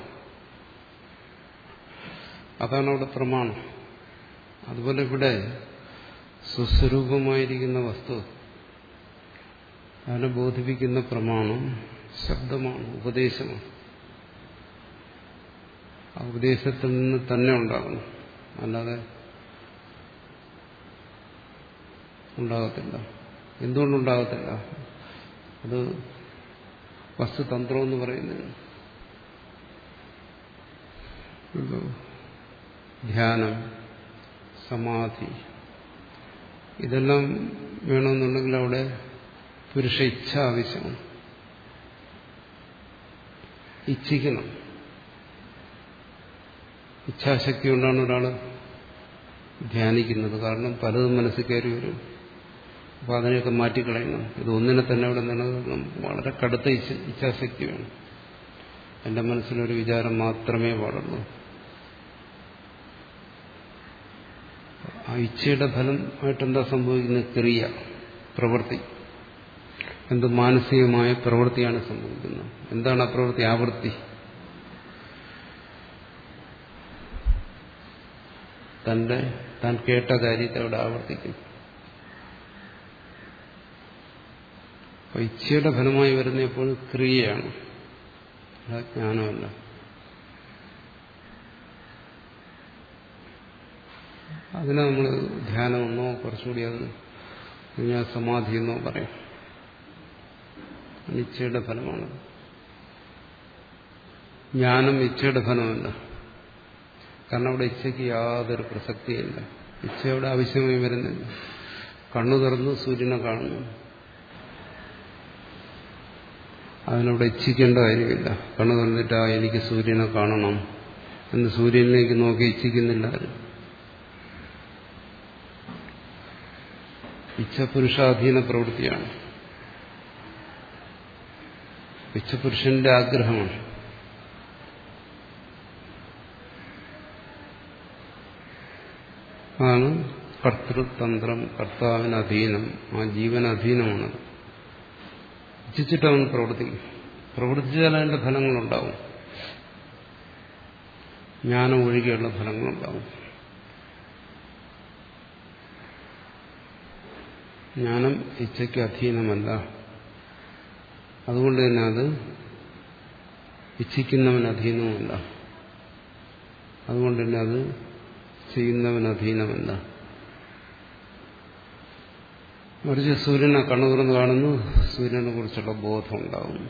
അതാണ് അവിടെ പ്രമാണം അതുപോലെ ഇവിടെ സുസ്വരൂപമായിരിക്കുന്ന വസ്തു അതിനെ ബോധിപ്പിക്കുന്ന പ്രമാണം ശബ്ദമാണ് ഉപദേശമാണ് ആ ഉപദേശത്തിൽ നിന്ന് തന്നെ ഉണ്ടാകണം അല്ലാതെ ഉണ്ടാകത്തില്ല എന്തുകൊണ്ടുണ്ടാകത്തില്ല അത് വസ്തുതന്ത്രം എന്ന് പറയുന്നത് ധ്യാനം സമാധി ഇതെല്ലാം വേണമെന്നുണ്ടെങ്കിൽ അവിടെ പുരുഷ ഇച്ഛ ആവശ്യമാണ് ഇച്ഛിക്കണം ഇച്ഛാശക്തി കൊണ്ടാണ് ഒരാൾ ധ്യാനിക്കുന്നത് കാരണം പലതും മനസ്സിൽ കയറി വരും അപ്പോൾ അതിനെയൊക്കെ മാറ്റിക്കളയണം ഇത് ഒന്നിനെ തന്നെ അവിടെ നിലനിർത്തണം വളരെ കടുത്ത ഇച്ഛ ഇച്ഛാശക്തി വേണം എന്റെ മനസ്സിലൊരു വിചാരം മാത്രമേ പാടുള്ളൂ ആ ഇച്ഛയുടെ ഫലമായിട്ട് എന്താ സംഭവിക്കുന്നത് ക്രിയ പ്രവൃത്തി എന്ത് മാനസികമായ പ്രവൃത്തിയാണ് സംഭവിക്കുന്നത് എന്താണ് ആ പ്രവൃത്തി ആവൃത്തി തന്റെ താൻ കേട്ട കാര്യത്തെ അവിടെ ആവർത്തിക്കും അപ്പൊ ഇച്ഛയുടെ ഫലമായി വരുന്ന എപ്പോഴും ക്രിയയാണ് ജ്ഞാനമല്ല അതിനെ നമ്മൾ ധ്യാനമെന്നോ കുറച്ചുകൂടി അത് കഴിഞ്ഞാൽ സമാധി എന്നോ പറയാം ഇച്ഛയുടെ ഫലമാണ് ജ്ഞാനം ഇച്ഛയുടെ ഫലമല്ല കാരണം അവിടെ ഇച്ഛയ്ക്ക് യാതൊരു പ്രസക്തിയില്ല ഇച്ഛയുടെ ആവശ്യമായി വരുന്നില്ല കണ്ണു തുറന്ന് സൂര്യനെ കാണുന്നു അതിനവിടെ ഇച്ഛിക്കേണ്ട കാര്യമില്ല കണ്ണു തുറന്നിട്ട് ആ എനിക്ക് സൂര്യനെ കാണണം എന്ന് സൂര്യനിലേക്ക് നോക്കി ഇച്ഛിക്കുന്നില്ല ആരും ഇച്ഛ പുരുഷാധീന പ്രവൃത്തിയാണ് ഇച്ഛപുരുഷന്റെ ആഗ്രഹമാണ് അതാണ് കർത്തൃതന്ത്രം കർത്താവിന് അധീനം ആ ജീവന് അധീനമാണത് ഇച്ഛിച്ചിട്ട് അവൻ പ്രവർത്തിക്കും പ്രവർത്തിച്ചാൽ അതിന്റെ ഫലങ്ങളുണ്ടാവും ജ്ഞാനം ഒഴികെയുള്ള ഫലങ്ങളുണ്ടാവും ജ്ഞാനം ഇച്ഛയ്ക്ക് അധീനമല്ല അതുകൊണ്ട് തന്നെ അത് ഇച്ഛിക്കുന്നവൻ അധീനവുമല്ല അതുകൊണ്ട് തന്നെ അത് ചെയ്യുന്നവൻ അധീനമല്ല മറിച്ച് സൂര്യനെ കണ്ണു തുറന്ന് കാണുന്നു സൂര്യനെ കുറിച്ചുള്ള ബോധം ഉണ്ടാകുന്നു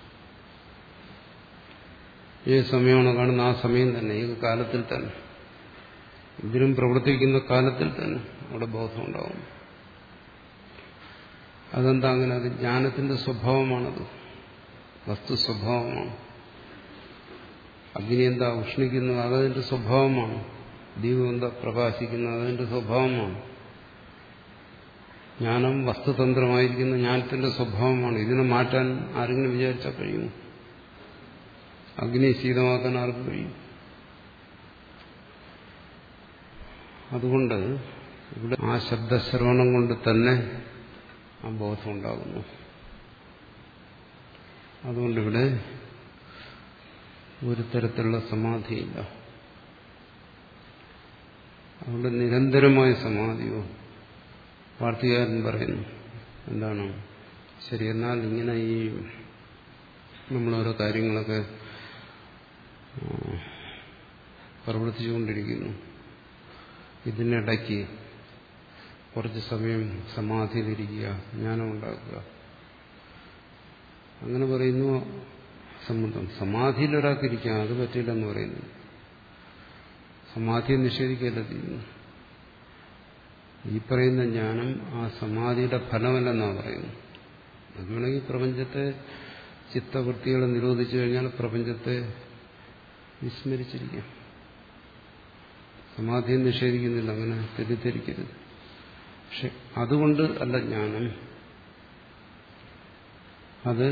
ഏത് സമയമാണോ കാണുന്ന ആ സമയം തന്നെ ഏത് കാലത്തിൽ തന്നെ ഇതിലും പ്രവർത്തിക്കുന്ന കാലത്തിൽ തന്നെ അവിടെ ബോധം ഉണ്ടാവും അതെന്താ അങ്ങനെ അത് ജ്ഞാനത്തിന്റെ സ്വഭാവമാണത് വസ്തു സ്വഭാവമാണ് അഗ്നി എന്താ ഉഷ്ണിക്കുന്നത് അതതിന്റെ സ്വഭാവമാണ് ദീപം എന്താ പ്രകാശിക്കുന്നത് അതിന്റെ സ്വഭാവമാണ് ജ്ഞാനം വസ്തുതന്ത്രമായിരിക്കുന്ന ജ്ഞാനത്തിന്റെ സ്വഭാവമാണ് ഇതിനെ മാറ്റാൻ ആരെങ്കിലും വിചാരിച്ചാൽ കഴിയുമോ അഗ്നി ശീതമാക്കാൻ ആർക്കും കഴിയും അതുകൊണ്ട് ഇവിടെ ആ ശബ്ദശ്രവണം കൊണ്ട് തന്നെ ആ ബോധം ഉണ്ടാകുന്നു അതുകൊണ്ടിവിടെ ഒരു തരത്തിലുള്ള സമാധിയില്ല അതുകൊണ്ട് നിരന്തരമായ സമാധിയോ വാർത്തകാരൻ പറയുന്നു എന്താണ് ശരി എന്നാൽ ഇങ്ങനെ ഈ നമ്മളോരോ കാര്യങ്ങളൊക്കെ പ്രവർത്തിച്ചുകൊണ്ടിരിക്കുന്നു ഇതിനിടയ്ക്ക് കുറച്ച് സമയം സമാധിയിലിരിക്കുക ജ്ഞാനം ഉണ്ടാക്കുക അങ്ങനെ പറയുന്നു സംബന്ധം സമാധിയിൽ ഒരാൾക്കിരിക്കാം അത് പറ്റില്ലെന്ന് പറയുന്നു സമാധിയെ നിഷേധിക്കല്ല ചെയ്യുന്നു ഈ പറയുന്ന ജ്ഞാനം ആ സമാധിയുടെ ഫലമല്ലെന്നാണ് പറയുന്നത് അത് വേണമെങ്കിൽ പ്രപഞ്ചത്തെ ചിത്തവൃത്തികളെ നിരോധിച്ചു കഴിഞ്ഞാൽ പ്രപഞ്ചത്തെ വിസ്മരിച്ചിരിക്കാം സമാധിയെ നിഷേധിക്കുന്നില്ല അങ്ങനെ തെറ്റിദ്ധരിക്കരുത് പക്ഷെ അതുകൊണ്ട് അല്ല ജ്ഞാനം അത്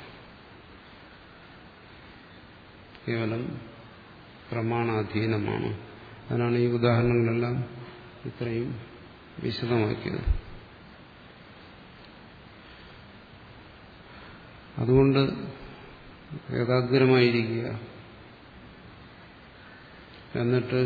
കേവലം പ്രമാണാധീനമാണ് അതിനാണ് ഈ ഉദാഹരണങ്ങളെല്ലാം ഇത്രയും വിശദമാക്കിയത് അതുകൊണ്ട് ഏകാഗ്രമായിരിക്കുക എന്നിട്ട്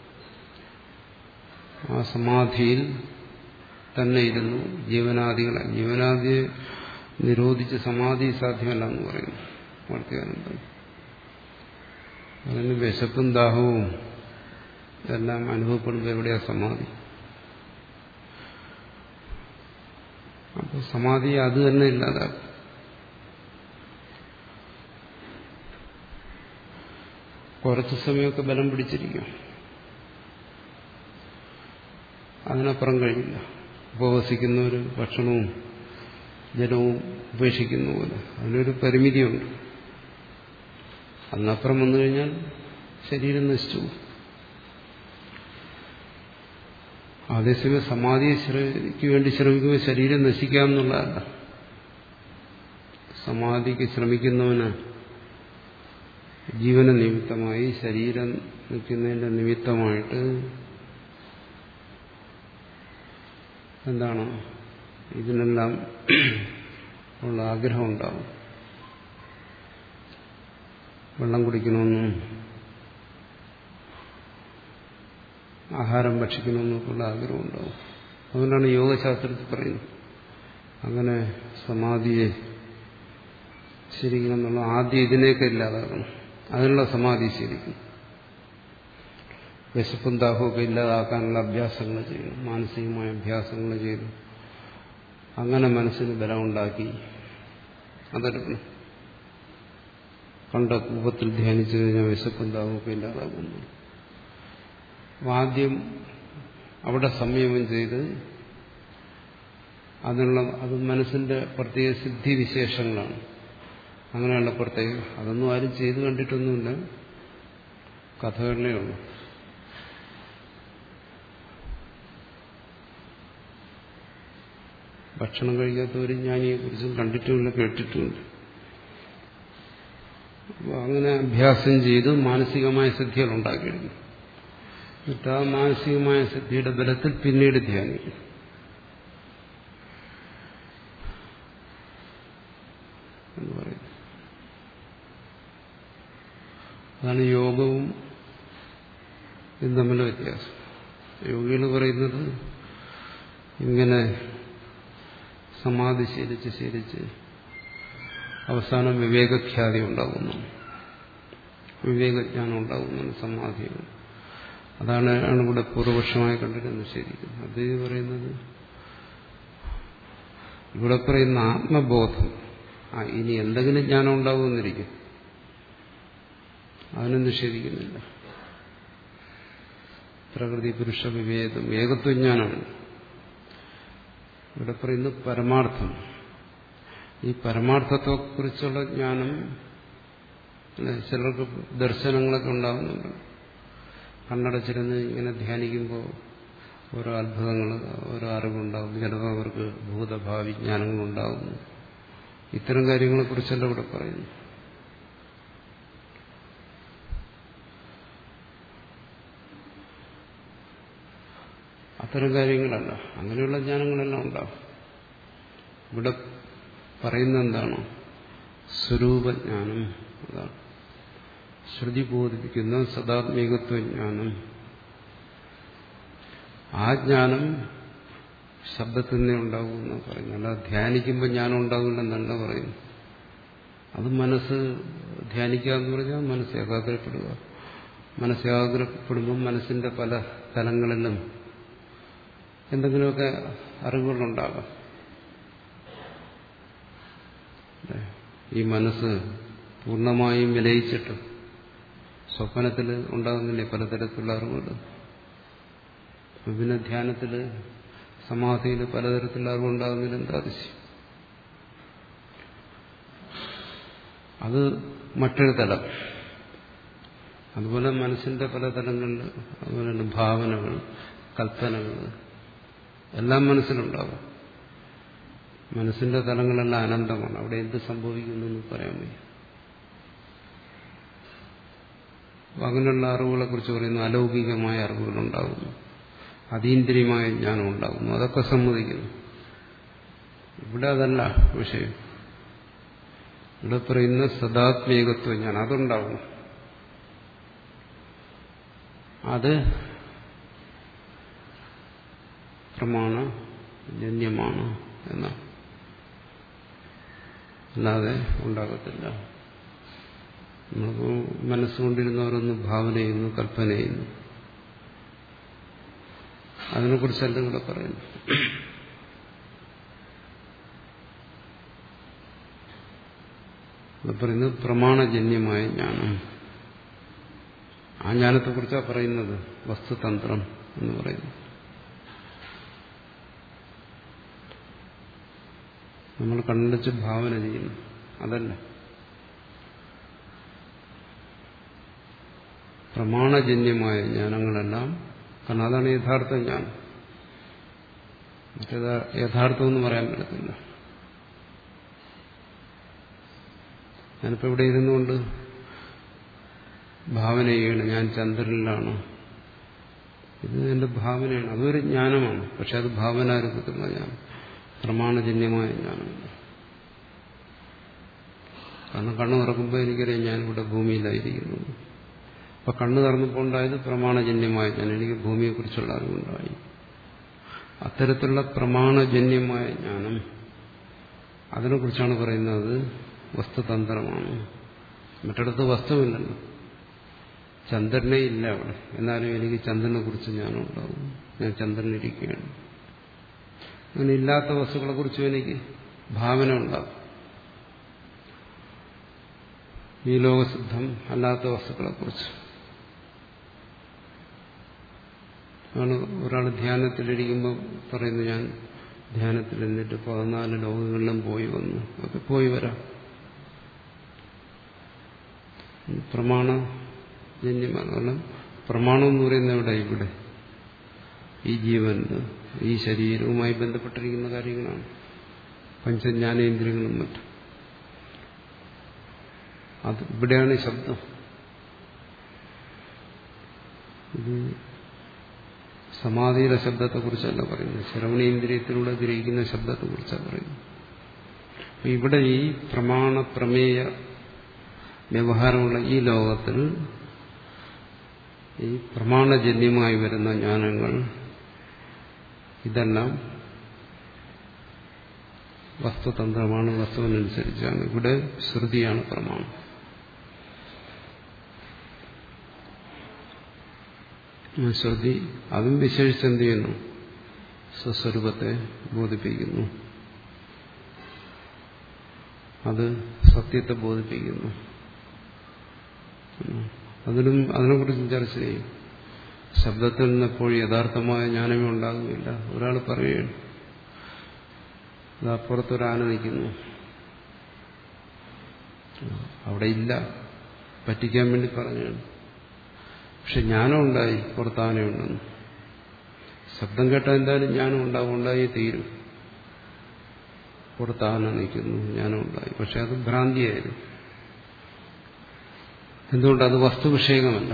ആ സമാധിയിൽ തന്നെ ഇരുന്നു ജീവനാദികളെ ജീവനാദിയെ നിരോധിച്ച് സമാധി സാധ്യമല്ല എന്ന് പറയുന്നു വാർത്തകാരൻ അതിന് വിശപ്പും ദാഹവും ഇതെല്ലാം അനുഭവപ്പെടുമ്പോൾ എവിടെയാ സമാധി അപ്പോൾ സമാധി അത് തന്നെ ഇല്ലാതാക്കും കുറച്ചു സമയമൊക്കെ ബലം പിടിച്ചിരിക്കും അതിനപ്പുറം കഴിയില്ല ഉപവസിക്കുന്നവർ ഭക്ഷണവും ജലവും ഉപേക്ഷിക്കുന്ന പോലെ അതിനൊരു പരിമിതിയുണ്ട് അതിനപ്പുറം വന്നു കഴിഞ്ഞാൽ ശരീരം നശിച്ചു അതേസമയം സമാധിക്ക് വേണ്ടി ശ്രമിക്കുമ്പോൾ ശരീരം നശിക്കാമെന്നുള്ളതല്ല സമാധിക്ക് ശ്രമിക്കുന്നവന് ജീവന നിമിത്തമായി ശരീരം നിൽക്കുന്നതിന്റെ നിമിത്തമായിട്ട് എന്താണ് ഇതിനെല്ലാം ഉള്ള ആഗ്രഹം ഉണ്ടാവും വെള്ളം കുടിക്കണമെന്നും ആഹാരം ഭക്ഷിക്കണമെന്നൊക്കെയുള്ള ആഗ്രഹം ഉണ്ടാവും അതുകൊണ്ടാണ് യോഗശാസ്ത്രത്തിൽ പറയുന്നത് അങ്ങനെ സമാധിയെ ശരിക്കണം എന്നുള്ള ആദ്യം ഇതിനെയൊക്കെ ഇല്ലാതാകണം അതിനുള്ള സമാധി ശരിക്കും വിശപ്പും ദാഹമൊക്കെ ഇല്ലാതാക്കാനുള്ള അഭ്യാസങ്ങൾ ചെയ്യണം മാനസികമായ അഭ്യാസങ്ങൾ ചെയ്തു അങ്ങനെ മനസ്സിന് ബലമുണ്ടാക്കി അതെടുക്കണം കണ്ട കൂപത്തിൽ ധ്യാനിച്ചു കഴിഞ്ഞാൽ വിശപ്പും ദാഹമൊക്കെ ഇല്ലാതാകുന്നു ആദ്യം അവിടെ സംയമം ചെയ്ത് അതിനുള്ള അത് മനസ്സിന്റെ പ്രത്യേക സിദ്ധി വിശേഷങ്ങളാണ് അങ്ങനെയുള്ള പ്രത്യേക അതൊന്നും ആരും ചെയ്തു കണ്ടിട്ടൊന്നുമില്ല കഥകളിലേ ഉള്ളൂ ഭക്ഷണം കഴിക്കാത്തവർ ജ്ഞാനിയെ കുറിച്ചും കണ്ടിട്ടുമില്ല കേട്ടിട്ടുമില്ല അപ്പോൾ അങ്ങനെ അഭ്യാസം ചെയ്ത് മാനസികമായ സിദ്ധികൾ ഉണ്ടാക്കിയെടുക്കും എന്നിട്ട് ആ മാനസികമായ സിദ്ധിയുടെ ബലത്തിൽ പിന്നീട് ധ്യാനിക്കും എന്ന് പറയുന്നു അതാണ് യോഗവും ഇതും തമ്മിലുള്ള വ്യത്യാസം യോഗികൾ പറയുന്നത് ഇങ്ങനെ സമാധി ശീലിച്ച് ശീലിച്ച് അവസാനം വിവേകഖ്യാതി ഉണ്ടാകുന്നു വിവേകജ്ഞാനം ഉണ്ടാകുന്നു സമാധിയാണ് അതാണ് ആണ് ഇവിടെ പൂർവപക്ഷമായി കണ്ടിട്ട് നിഷേധിക്കുന്നത് അത് പറയുന്നത് ഇവിടെ പറയുന്ന ആത്മബോധം ആ ഇനി എന്തെങ്കിലും ജ്ഞാനം ഉണ്ടാകുമെന്നിരിക്കും അതിനും നിഷേധിക്കുന്നില്ല പ്രകൃതി പുരുഷ വിവേകം ഏകത്വജ്ഞാനമാണ് ഇവിടെ പറയുന്നത് പരമാർത്ഥം ഈ പരമാർത്ഥത്തെക്കുറിച്ചുള്ള ജ്ഞാനം ചിലർക്ക് ദർശനങ്ങളൊക്കെ ഉണ്ടാകുന്നുണ്ട് കണ്ണടച്ചിരുന്ന് ഇങ്ങനെ ധ്യാനിക്കുമ്പോൾ ഓരോ അത്ഭുതങ്ങൾ ഓരോ അറിവുണ്ടാകും ചിലപ്പോൾ അവർക്ക് ഭൂതഭാവി ജ്ഞാനങ്ങളുണ്ടാകുന്നു ഇത്തരം കാര്യങ്ങളെക്കുറിച്ചല്ല ഇവിടെ പറയുന്നു അത്തരം കാര്യങ്ങളല്ല അങ്ങനെയുള്ള ജ്ഞാനങ്ങളെല്ലാം ഉണ്ടാവും ഇവിടെ പറയുന്ന എന്താണ് സ്വരൂപജ്ഞാനം അതാണ് ശ്രുതി ബോധിപ്പിക്കുന്ന സദാത്മികത്വജ്ഞാനം ആ ജ്ഞാനം ശബ്ദത്തിൽ നിന്നേ ഉണ്ടാകുമെന്ന് പറയുന്നു അല്ല ധ്യാനിക്കുമ്പോൾ ജ്ഞാനം ഉണ്ടാകില്ലെന്നല്ല പറയുന്നു അത് മനസ്സ് ധ്യാനിക്കുക എന്ന് പറഞ്ഞാൽ മനസ്സ് ഏകാഗ്രപ്പെടുക മനസ്സ് ഏകാഗ്രപ്പെടുമ്പോൾ മനസ്സിന്റെ പല തലങ്ങളിലും എന്തെങ്കിലുമൊക്കെ അറിവുകളുണ്ടാകാം ഈ മനസ്സ് പൂർണ്ണമായും വിലയിച്ചിട്ട് സ്വപ്നത്തിൽ ഉണ്ടാകുന്നില്ലേ പലതരത്തിലുള്ള അറിവുകൾ പിന്നെ ധ്യാനത്തിൽ സമാധിയിൽ പലതരത്തിലുള്ള അറിവുണ്ടാകുന്നതിൽ എന്താ അതിശയം അത് മറ്റൊരു തലം അതുപോലെ മനസ്സിന്റെ പല തലങ്ങളിൽ അതുപോലെ തന്നെ ഭാവനകൾ കൽപ്പനകൾ എല്ലാം മനസ്സിലുണ്ടാകും മനസ്സിന്റെ തലങ്ങളെല്ലാം അനന്തമാണ് അവിടെ എന്ത് സംഭവിക്കുന്നു എന്ന് പറയാൻ വയ്യ അങ്ങനെയുള്ള അറിവുകളെ കുറിച്ച് പറയുന്നു അലൗകികമായ അറിവുകൾ ഉണ്ടാകുന്നു അതീന്ദ്രിയമായ ജ്ഞാനം ഉണ്ടാകുന്നു അതൊക്കെ സമ്മതിക്കുന്നു ഇവിടെ അതല്ല വിഷയം ഇവിടെ പറയുന്ന സദാത്മേകത്വ ജ്ഞാനം അതുണ്ടാവും അത് പ്രമാണ ജന്യമാണ് എന്നാണ് അല്ലാതെ ഉണ്ടാകത്തില്ല നമ്മളിപ്പോൾ മനസ്സുകൊണ്ടിരുന്നവരൊന്ന് ഭാവന ചെയ്യുന്നു കൽപ്പന ചെയ്യുന്നു അതിനെക്കുറിച്ചല്ല ഇവിടെ പറയുന്നു ഇവിടെ പറയുന്നത് പ്രമാണജന്യമായ ജ്ഞാനം ആ ജ്ഞാനത്തെക്കുറിച്ചാണ് പറയുന്നത് വസ്തുതന്ത്രം എന്ന് പറയുന്നു നമ്മൾ കണ്ണടച്ച് ഭാവന ചെയ്യുന്നു അതല്ല പ്രമാണജന്യമായ ജ്ഞാനങ്ങളെല്ലാം കാരണം അതാണ് യഥാർത്ഥ ജ്ഞാനം മറ്റേത് യഥാർത്ഥമെന്ന് പറയാൻ പറ്റത്തില്ല ഞാനിപ്പോൾ ഇവിടെ ഇരുന്നുകൊണ്ട് ഭാവന ചെയ്യണം ഞാൻ ചന്ദ്രനിലാണ് ഇത് എന്റെ ഭാവനയാണ് അതൊരു ജ്ഞാനമാണ് പക്ഷെ അത് ഭാവനാരൂപത്തിലുള്ള ജ്ഞാനം പ്രമാണജന്യമായ ജ്ഞാനമല്ല കാരണം കണ്ണു തുറക്കുമ്പോൾ എനിക്കറിയാം ഞാനിവിടെ ഭൂമിയിലായിരിക്കുന്നു അപ്പൊ കണ്ണു തുറന്നപ്പോൾ ഉണ്ടായത് പ്രമാണജന്യമായ ജ്ഞാനം എനിക്ക് ഭൂമിയെക്കുറിച്ചുള്ള അറിവുണ്ടായി അത്തരത്തിലുള്ള പ്രമാണജന്യമായ ജ്ഞാനം അതിനെക്കുറിച്ചാണ് പറയുന്നത് വസ്തുതന്ത്രമാണ് മറ്റിടത്ത് വസ്തുവില്ലല്ലോ ചന്ദ്രനെ ഇല്ല അവിടെ എന്നാലും എനിക്ക് ചന്ദ്രനെ കുറിച്ച് ഞാനുണ്ടാവും ഞാൻ ചന്ദ്രനിരിക്കുകയാണ് അങ്ങനെ ഇല്ലാത്ത വസ്തുക്കളെ കുറിച്ചും എനിക്ക് ഭാവന ഉണ്ടാകും ഈ ലോകസിദ്ധം അല്ലാത്ത വസ്തുക്കളെ കുറിച്ച് ആണ് ഒരാൾ ധ്യാനത്തിലിരിക്കുമ്പോൾ പറയുന്നു ഞാൻ ധ്യാനത്തിൽ എന്നിട്ട് പതിനാല് ലോകങ്ങളിലും പോയി വന്നു ഒക്കെ പോയി വരാം പ്രമാണജന്യമാണ് കാരണം പ്രമാണം എന്ന് പറയുന്നത് എവിടെ ഇവിടെ ഈ ജീവന് ഈ ശരീരവുമായി ബന്ധപ്പെട്ടിരിക്കുന്ന കാര്യങ്ങളാണ് പഞ്ചജ്ഞാനേന്ദ്രിയങ്ങളും മറ്റും അത് ഇവിടെയാണ് ശബ്ദം ഇത് സമാധിയുടെ ശബ്ദത്തെക്കുറിച്ചല്ല പറയുന്നത് ശ്രവണേന്ദ്രിയത്തിലൂടെ ഗ്രഹിക്കുന്ന ശബ്ദത്തെക്കുറിച്ചാണ് പറയുന്നത് ഇവിടെ ഈ പ്രമാണ പ്രമേയ വ്യവഹാരമുള്ള ഈ ലോകത്തിൽ ഈ പ്രമാണജന്യമായി വരുന്ന ജ്ഞാനങ്ങൾ ഇതെല്ലാം വസ്തുതന്ത്രമാണ് വസ്തുവിനനുസരിച്ചാണ് ഇവിടെ ശ്രുതിയാണ് പ്രമാണം ശ്രുതി അതും വിശേഷിച്ച് എന്ത് ചെയ്യുന്നു സ്വസ്വരൂപത്തെ ബോധിപ്പിക്കുന്നു അത് സത്യത്തെ ബോധിപ്പിക്കുന്നു അതിലും അതിനെക്കുറിച്ച് ചർച്ച ചെയ്യും ശബ്ദത്തിൽ നിന്ന് എപ്പോഴും യഥാർത്ഥമായ ജ്ഞാനമേ ഉണ്ടാകുന്നില്ല ഒരാൾ പറയുകയാണ് അപ്പുറത്തൊരാന നിൽക്കുന്നു അവിടെ ഇല്ല പറ്റിക്കാൻ വേണ്ടി പറഞ്ഞാണ് പക്ഷെ ജ്ഞാനം ഉണ്ടായി പുറത്താനയുണ്ടെന്ന് ശബ്ദം കേട്ടാൽ എന്തായാലും ജ്ഞാനം ഉണ്ടാവും ഉണ്ടായി തീരും പുറത്താന നിൽക്കുന്നു ജ്ഞാനം ഉണ്ടായി പക്ഷെ അത് ഭ്രാന്തിയായിരുന്നു എന്തുകൊണ്ട് അത് വസ്തുവിഷയകമല്ല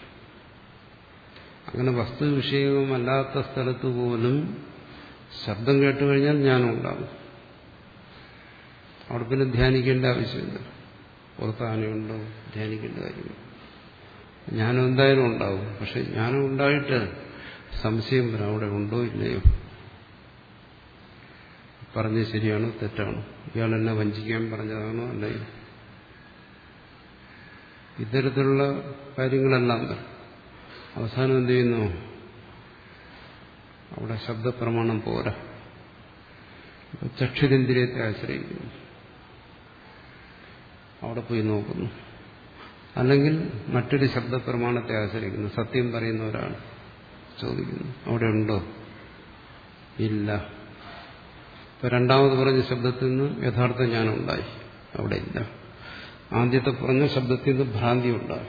അങ്ങനെ വസ്തുവിഷയകമല്ലാത്ത സ്ഥലത്ത് പോലും ശബ്ദം കേട്ട് കഴിഞ്ഞാൽ ജ്ഞാനം ഉണ്ടാകും അവിടെ പിന്നെ ധ്യാനിക്കേണ്ട ആവശ്യമില്ല പുറത്ത് ആനയുണ്ടോ ധ്യാനിക്കേണ്ട കാര്യമില്ല ജ്ഞാനം എന്തായാലും ഉണ്ടാവും പക്ഷെ ജ്ഞാനം ഉണ്ടായിട്ട് സംശയം വരാം അവിടെ ഉണ്ടോ ഇല്ലയോ പറഞ്ഞത് ശരിയാണോ തെറ്റാണോ ഇയാൾ എന്നെ വഞ്ചിക്കാൻ പറഞ്ഞതാണോ അല്ലയോ ഇത്തരത്തിലുള്ള കാര്യങ്ങളെല്ലാം അവസാനം എന്ത് ചെയ്യുന്നു അവിടെ ശബ്ദപ്രമാണം പോരാ ചക്ഷുരേന്ദ്രിയത്തെ ആശ്രയിക്കുന്നു അവിടെ പോയി നോക്കുന്നു അല്ലെങ്കിൽ മറ്റൊരു ശബ്ദപ്രമാണത്തെ ആശ്രയിക്കുന്നു സത്യം പറയുന്ന ഒരാൾ ചോദിക്കുന്നു അവിടെ ഉണ്ടോ ഇല്ല ഇപ്പൊ രണ്ടാമത് പറഞ്ഞ ശബ്ദത്തിൽ നിന്ന് യഥാർത്ഥ ജ്ഞാനം ഉണ്ടായി അവിടെ ഇല്ല ആദ്യത്തെ പറഞ്ഞ ശബ്ദത്തിൽ നിന്ന് ഭ്രാന്തി ഉണ്ടായി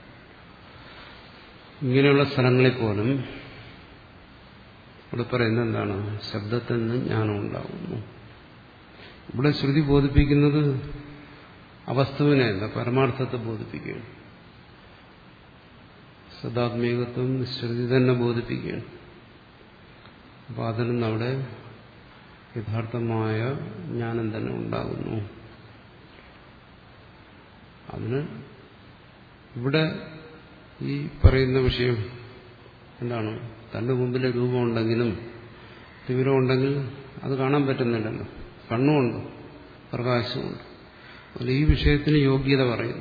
ഇങ്ങനെയുള്ള സ്ഥലങ്ങളിൽ പോലും ഇവിടെ പറയുന്നത് എന്താണ് ശബ്ദത്തിൽ നിന്ന് ജ്ഞാനം ഉണ്ടാകുന്നു ഇവിടെ ശ്രുതി ബോധിപ്പിക്കുന്നത് അവസ്തുവിനെയല്ല പരമാർത്ഥത്തെ ബോധിപ്പിക്കുകയാണ് സദാത്മീകത്വം ശ്രുതി തന്നെ ബോധിപ്പിക്കുകയാണ് അപ്പോൾ അതിൽ നിന്ന് അവിടെ യഥാർത്ഥമായ ജ്ഞാനം തന്നെ ഉണ്ടാകുന്നു അതിന് ഇവിടെ ഈ പറയുന്ന വിഷയം എന്താണ് തന്റെ മുമ്പിലെ രൂപമുണ്ടെങ്കിലും തീവ്രമുണ്ടെങ്കിൽ അത് കാണാൻ പറ്റുന്നില്ലല്ലോ കണ്ണുമുണ്ട് പ്രകാശമുണ്ട് അതുകൊണ്ട് ഈ വിഷയത്തിന് യോഗ്യത പറയുന്നു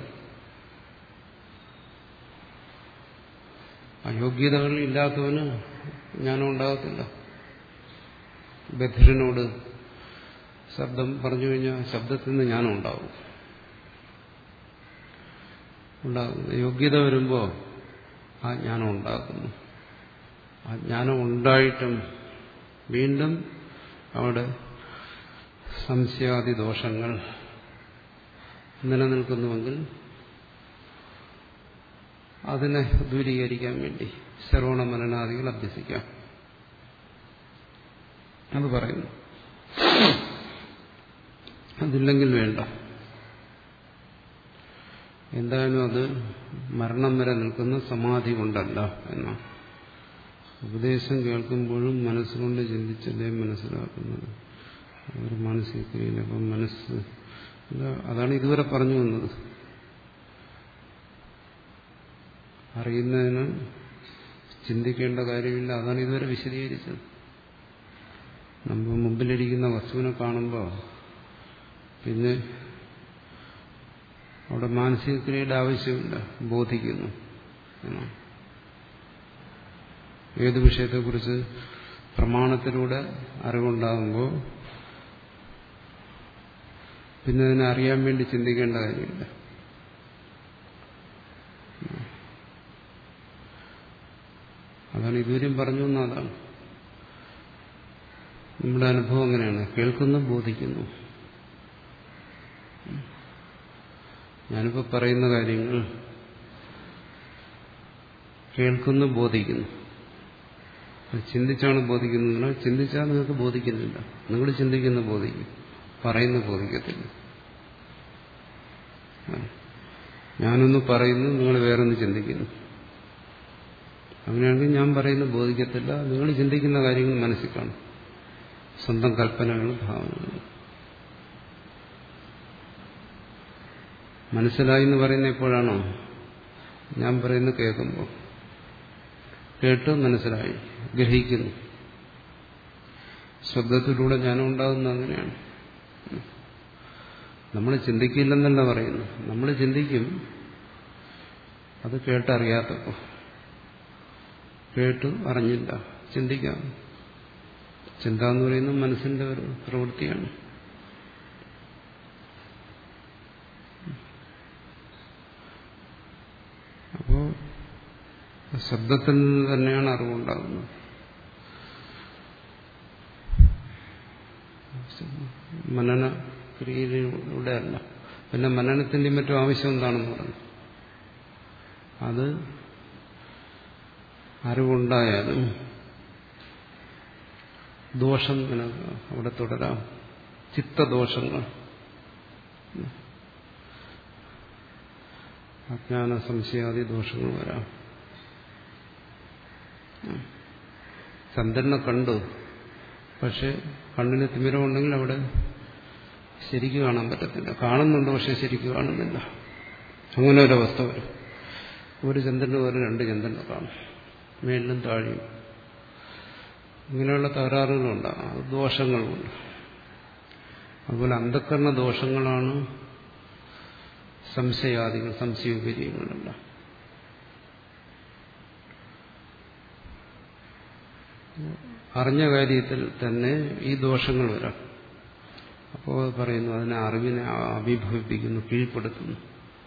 അയോഗ്യതകൾ ഇല്ലാത്തവന് ജ്ഞാനം ഉണ്ടാകത്തില്ല ബധിരനോട് ശബ്ദം പറഞ്ഞു കഴിഞ്ഞാൽ ശബ്ദത്തിൽ നിന്ന് ജ്ഞാനം ഉണ്ടാവും ഉണ്ടാകുന്നു യോഗ്യത വരുമ്പോൾ ആ ജ്ഞാനം ഉണ്ടാക്കുന്നു ആ ജ്ഞാനം ഉണ്ടായിട്ടും വീണ്ടും അവിടെ സംശയാദി ദോഷങ്ങൾ നിലനിൽക്കുന്നുവെങ്കിൽ അതിനെ ദൂരീകരിക്കാൻ വേണ്ടി ശ്രവണ മനനാദികൾ അഭ്യസിക്കാം അത് പറയുന്നു അതില്ലെങ്കിൽ വേണ്ട എന്തായാലും അത് മരണം വരെ നിൽക്കുന്ന സമാധി കൊണ്ടല്ല എന്നാണ് ഉപദേശം കേൾക്കുമ്പോഴും മനസ്സുകൊണ്ട് ചിന്തിച്ചല്ലേ മനസ്സിലാക്കുന്നത് ഒരു മാനസിക ക്രിയയില്ല അപ്പം മനസ്സ് അതാണ് ഇതുവരെ പറഞ്ഞു വന്നത് അറിയുന്നതിന് ചിന്തിക്കേണ്ട കാര്യമില്ല അതാണ് ഇതുവരെ വിശദീകരിച്ചത് നമ്മൾ മുമ്പിലിരിക്കുന്ന വസ്തുവിനെ കാണുമ്പോൾ പിന്നെ അവിടെ മാനസിക ക്രിയയുടെ ആവശ്യമില്ല ബോധിക്കുന്നു എന്നാണ് ഏത് വിഷയത്തെക്കുറിച്ച് പ്രമാണത്തിലൂടെ അറിവുണ്ടാകുമ്പോൾ പിന്നെ അതിനെ അറിയാൻ വേണ്ടി ചിന്തിക്കേണ്ട കാര്യമില്ല അതാണ് ഇതുവരെയും പറഞ്ഞു വന്ന അതാണ് നമ്മുടെ അനുഭവം അങ്ങനെയാണ് കേൾക്കുന്നു ബോധിക്കുന്നു ഞാനിപ്പോൾ പറയുന്ന കാര്യങ്ങൾ കേൾക്കുന്നു ബോധിക്കുന്നു ചിന്തിച്ചാണ് ബോധിക്കുന്നത് ചിന്തിച്ചാൽ നിങ്ങൾക്ക് ബോധിക്കുന്നില്ല നിങ്ങൾ ചിന്തിക്കുന്ന ബോധിക്കും പറയുന്ന ബോധിക്കത്തില്ല ഞാനൊന്ന് പറയുന്നു നിങ്ങൾ വേറൊന്ന് ചിന്തിക്കുന്നു അങ്ങനെയാണെങ്കിൽ ഞാൻ പറയുന്ന ബോധിക്കത്തില്ല നിങ്ങൾ ചിന്തിക്കുന്ന കാര്യങ്ങൾ മനസ്സിൽ കാണും സ്വന്തം കൽപ്പനകൾ ഭാവനകൾ മനസ്സിലായി എന്ന് പറയുന്ന എപ്പോഴാണോ ഞാൻ പറയുന്നത് കേൾക്കുമ്പോൾ കേട്ട് മനസ്സിലായി ഗ്രഹിക്കുന്നു ശബ്ദത്തിലൂടെ ജ്ഞാനം ഉണ്ടാകുന്നത് അങ്ങനെയാണ് നമ്മൾ ചിന്തിക്കില്ലെന്നല്ല പറയുന്നു നമ്മൾ ചിന്തിക്കും അത് കേട്ടറിയാത്തപ്പോ കേട്ടു അറിഞ്ഞില്ല ചിന്തിക്കാം ചിന്ത എന്ന് പറയുന്നത് മനസ്സിന്റെ ഒരു പ്രവൃത്തിയാണ് അപ്പോ ശബ്ദത്തിൽ നിന്ന് തന്നെയാണ് അറിവുണ്ടാകുന്നത് മനന ക്രിയയിലൂടെ അല്ല പിന്നെ മനനത്തിന്റെ മറ്റും ആവശ്യം എന്താണെന്ന് പറഞ്ഞു അത് അറിവുണ്ടായാലും ദോഷം അവിടെ തുടരാം ചിത്തദോഷങ്ങൾ അജ്ഞാന സംശയാദി ദോഷങ്ങൾ വരാം ചന്ദ്രനെ കണ്ടു പക്ഷെ കണ്ണിന് തിമിരമുണ്ടെങ്കിൽ അവിടെ ശരിക്കും കാണാൻ പറ്റത്തില്ല കാണുന്നുണ്ട് പക്ഷെ ശരിക്കും കാണുന്നില്ല അങ്ങനെ ഒരവസ്ഥ വരും ഒരു ചന്ദ്രന് പോലെ രണ്ട് ചന്ദ്രനെ കാണും മേലിലും താഴെയും ഇങ്ങനെയുള്ള തകരാറുകളുണ്ട് അത് ദോഷങ്ങളുമുണ്ട് അതുപോലെ അന്ധക്കരണ ദോഷങ്ങളാണ് സംശയാദികൾ സംശയോപര്യങ്ങളെല്ലാം അറിഞ്ഞ കാര്യത്തിൽ തന്നെ ഈ ദോഷങ്ങൾ വരാം അപ്പോൾ പറയുന്നു അതിനെ അറിവിനെ അഭിഭവിപ്പിക്കുന്നു കീഴ്പ്പെടുത്തുന്നു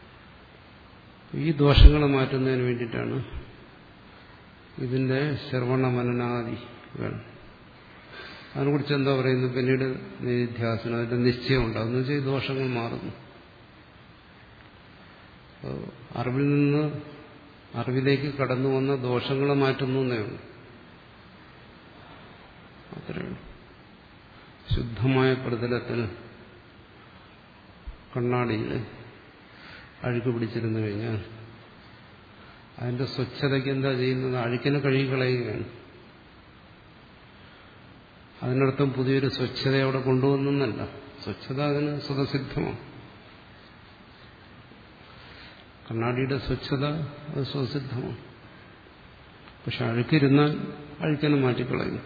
ഈ ദോഷങ്ങളെ മാറ്റുന്നതിന് വേണ്ടിയിട്ടാണ് ഇതിന്റെ ശ്രവണ മനനാദികൾ അതിനെക്കുറിച്ച് എന്താ പറയുന്നത് പിന്നീട് നിധ്യാസനം അതിന്റെ നിശ്ചയം ഉണ്ടാകുന്ന വെച്ചാൽ ഈ ദോഷങ്ങൾ മാറുന്നു അറിവിൽ നിന്ന് അറിവിലേക്ക് കടന്നു വന്ന ദോഷങ്ങളെ മാറ്റുന്നു എന്നേ ഉള്ളൂ അത്രയുള്ളൂ ശുദ്ധമായ പ്രതലത്തിൽ കണ്ണാടിയിൽ അഴുക്ക് പിടിച്ചിരുന്നു കഴിഞ്ഞാൽ അതിന്റെ സ്വച്ഛതയ്ക്ക് എന്താ ചെയ്യുന്നത് അഴുക്കിനെ കഴുകിക്കളയുകയാണ് അതിനർത്ഥം പുതിയൊരു സ്വച്ഛത അവിടെ കൊണ്ടുവന്നല്ല സ്വച്ഛത അതിന് സ്വതസിദ്ധമാണ് കണ്ണാടിയുടെ സ്വച്ഛത അത് സ്വസിദ്ധമാണ് പക്ഷെ അഴുക്കിരുന്നാൽ അഴുക്കനെ മാറ്റിക്കളയുന്നു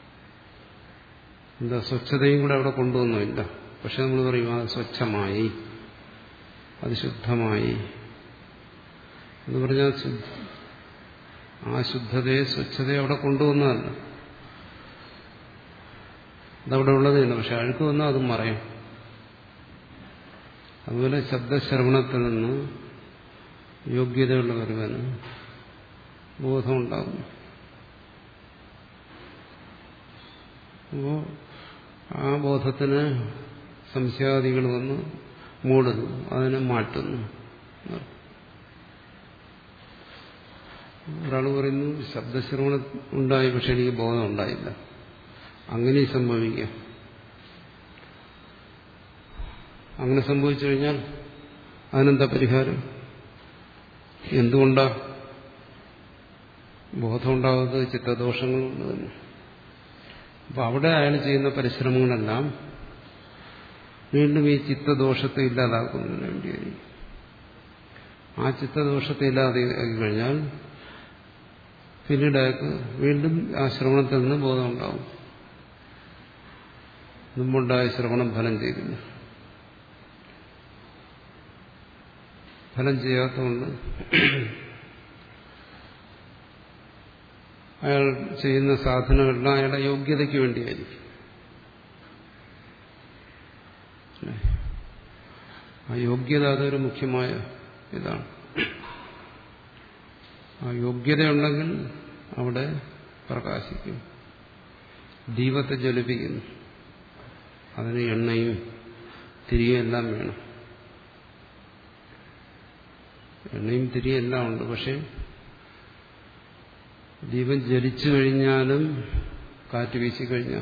എന്താ സ്വച്ഛതയും കൂടെ അവിടെ കൊണ്ടുവന്നില്ല പക്ഷെ നമ്മൾ പറയും അത് സ്വച്ഛമായി അത് ശുദ്ധമായി എന്ന് പറഞ്ഞാൽ ആ ശുദ്ധതയെ സ്വച്ഛതയെ അവിടെ കൊണ്ടുവന്നതല്ല അതവിടെ ഉള്ളതല്ല പക്ഷെ അഴുക്ക് വന്നാൽ അതും മറയും അതുപോലെ ശബ്ദശ്രവണത്തിൽ നിന്ന് യോഗ്യതയുള്ള ഒരുവന് ബോധമുണ്ടാകുന്നു അപ്പോ ആ ബോധത്തിന് സംശയാദികൾ വന്ന് മൂടുന്നു അതിനെ മാറ്റുന്നു ഒരാൾ പറയുന്നു ശബ്ദശ്രവണം ഉണ്ടായി പക്ഷെ എനിക്ക് ബോധം ഉണ്ടായില്ല അങ്ങനെ സംഭവിക്കാം അങ്ങനെ സംഭവിച്ചു കഴിഞ്ഞാൽ അതിനെന്താ പരിഹാരം എന്തുകൊണ്ടാ ബോധമുണ്ടാകുന്നത് ചിത്തദോഷങ്ങളുണ്ട് തന്നെ അപ്പൊ അവിടെ അയാൾ ചെയ്യുന്ന പരിശ്രമങ്ങളെല്ലാം വീണ്ടും ഈ ചിത്തദോഷത്തെ ഇല്ലാതാക്കുന്നതിന് വേണ്ടിയായിരിക്കും ആ ചിത്തദോഷത്തെ ഇല്ലാതാക്കി കഴിഞ്ഞാൽ പിന്നീട് അയാൾക്ക് വീണ്ടും ആ ശ്രവണത്തിൽ നിന്ന് ബോധമുണ്ടാവും മുമ്പുണ്ടായ ശ്രവണം ഫലം ചെയ്തില്ല ഫലം ചെയ്യാത്തതുകൊണ്ട് അയാൾ ചെയ്യുന്ന സാധനമെല്ലാം അയാളുടെ യോഗ്യതയ്ക്ക് വേണ്ടിയായിരിക്കും ആ യോഗ്യത അതൊരു മുഖ്യമായ ഇതാണ് ആ യോഗ്യതയുണ്ടെങ്കിൽ അവിടെ പ്രകാശിക്കും ദീപത്തെ ജ്വലിപ്പിക്കുന്നു അതിന് എണ്ണയും തിരിയും എല്ലാം വേണം എണ്ണയും തിരിയും എല്ലാം ഉണ്ട് പക്ഷെ ദീപം ജ്വലിച്ചു കഴിഞ്ഞാലും കാറ്റ് വീശിക്കഴിഞ്ഞാൽ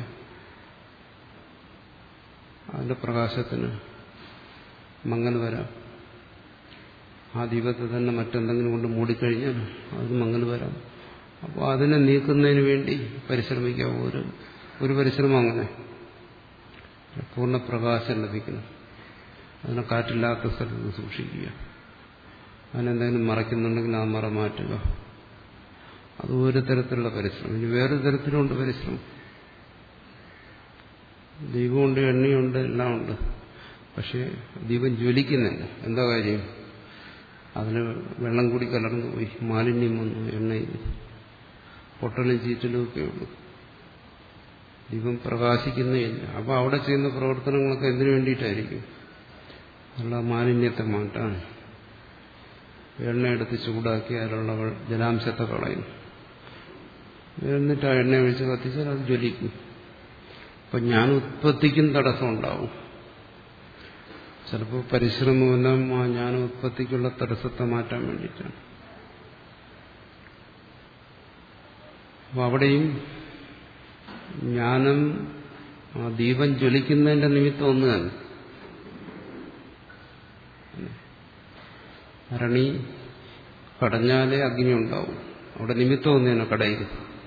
അതിന്റെ പ്രകാശത്തിന് മങ്ങൽ വരാം ആ ദീപത്തെ തന്നെ മറ്റെന്തെങ്കിലും കൊണ്ട് മൂടിക്കഴിഞ്ഞാൽ അതിന് മങ്ങൽ വരാം അപ്പോൾ അതിനെ നീക്കുന്നതിന് വേണ്ടി പരിശ്രമിക്കാം ഒരു ഒരു പരിശ്രമം അങ്ങനെ പൂർണ്ണ പ്രകാശം ലഭിക്കണം അതിനെ കാറ്റില്ലാത്ത സ്ഥലത്ത് സൂക്ഷിക്കുക അതിനെന്തെങ്കിലും മറയ്ക്കുന്നുണ്ടെങ്കിൽ ആ മറ മാറ്റുക അത് ഒരു തരത്തിലുള്ള പരിശ്രമം ഇനി വേറൊരു തരത്തിലുണ്ട് പരിശ്രമം ദീപമുണ്ട് എണ്ണയുണ്ട് എല്ലാം ഉണ്ട് പക്ഷെ ദീപം ജ്വലിക്കുന്നില്ല എന്താ കാര്യം അതിന് വെള്ളം കൂടി കലർന്നു പോയി മാലിന്യം വന്നു എണ്ണയിൽ പൊട്ടലും ചീറ്റലും ഒക്കെ ഉള്ളൂ ദീപം പ്രകാശിക്കുന്നേയില്ല അപ്പോൾ അവിടെ ചെയ്യുന്ന പ്രവർത്തനങ്ങളൊക്കെ എന്തിനു വേണ്ടിയിട്ടായിരിക്കും ഉള്ള മാലിന്യത്തെ മാറ്റാൻ എണ്ണ എടുത്ത് ചൂടാക്കി അതിലുള്ള ജലാംശത്തെ കളയും എന്നിട്ട് ആ എണ്ണ ഒഴിച്ച് കത്തിച്ചാൽ അത് ജ്വലിക്കും അപ്പം ഞാൻ ഉത്പത്തിക്കും തടസ്സം ഉണ്ടാവും ചിലപ്പോൾ പരിശ്രമമെല്ലാം ആ ജ്ഞാന ഉത്പത്തിക്കുള്ള തടസ്സത്തെ മാറ്റാൻ വേണ്ടിയിട്ടാണ് അപ്പം അവിടെയും ജ്ഞാനം ആ ദീപം ജ്വലിക്കുന്നതിന്റെ നിമിത്തം ഒന്ന് തന്നെ അരണി കടഞ്ഞാലേ അഗ്നി ഉണ്ടാവും അവിടെ നിമിത്തം ഒന്ന് തന്നെ കടയിൽ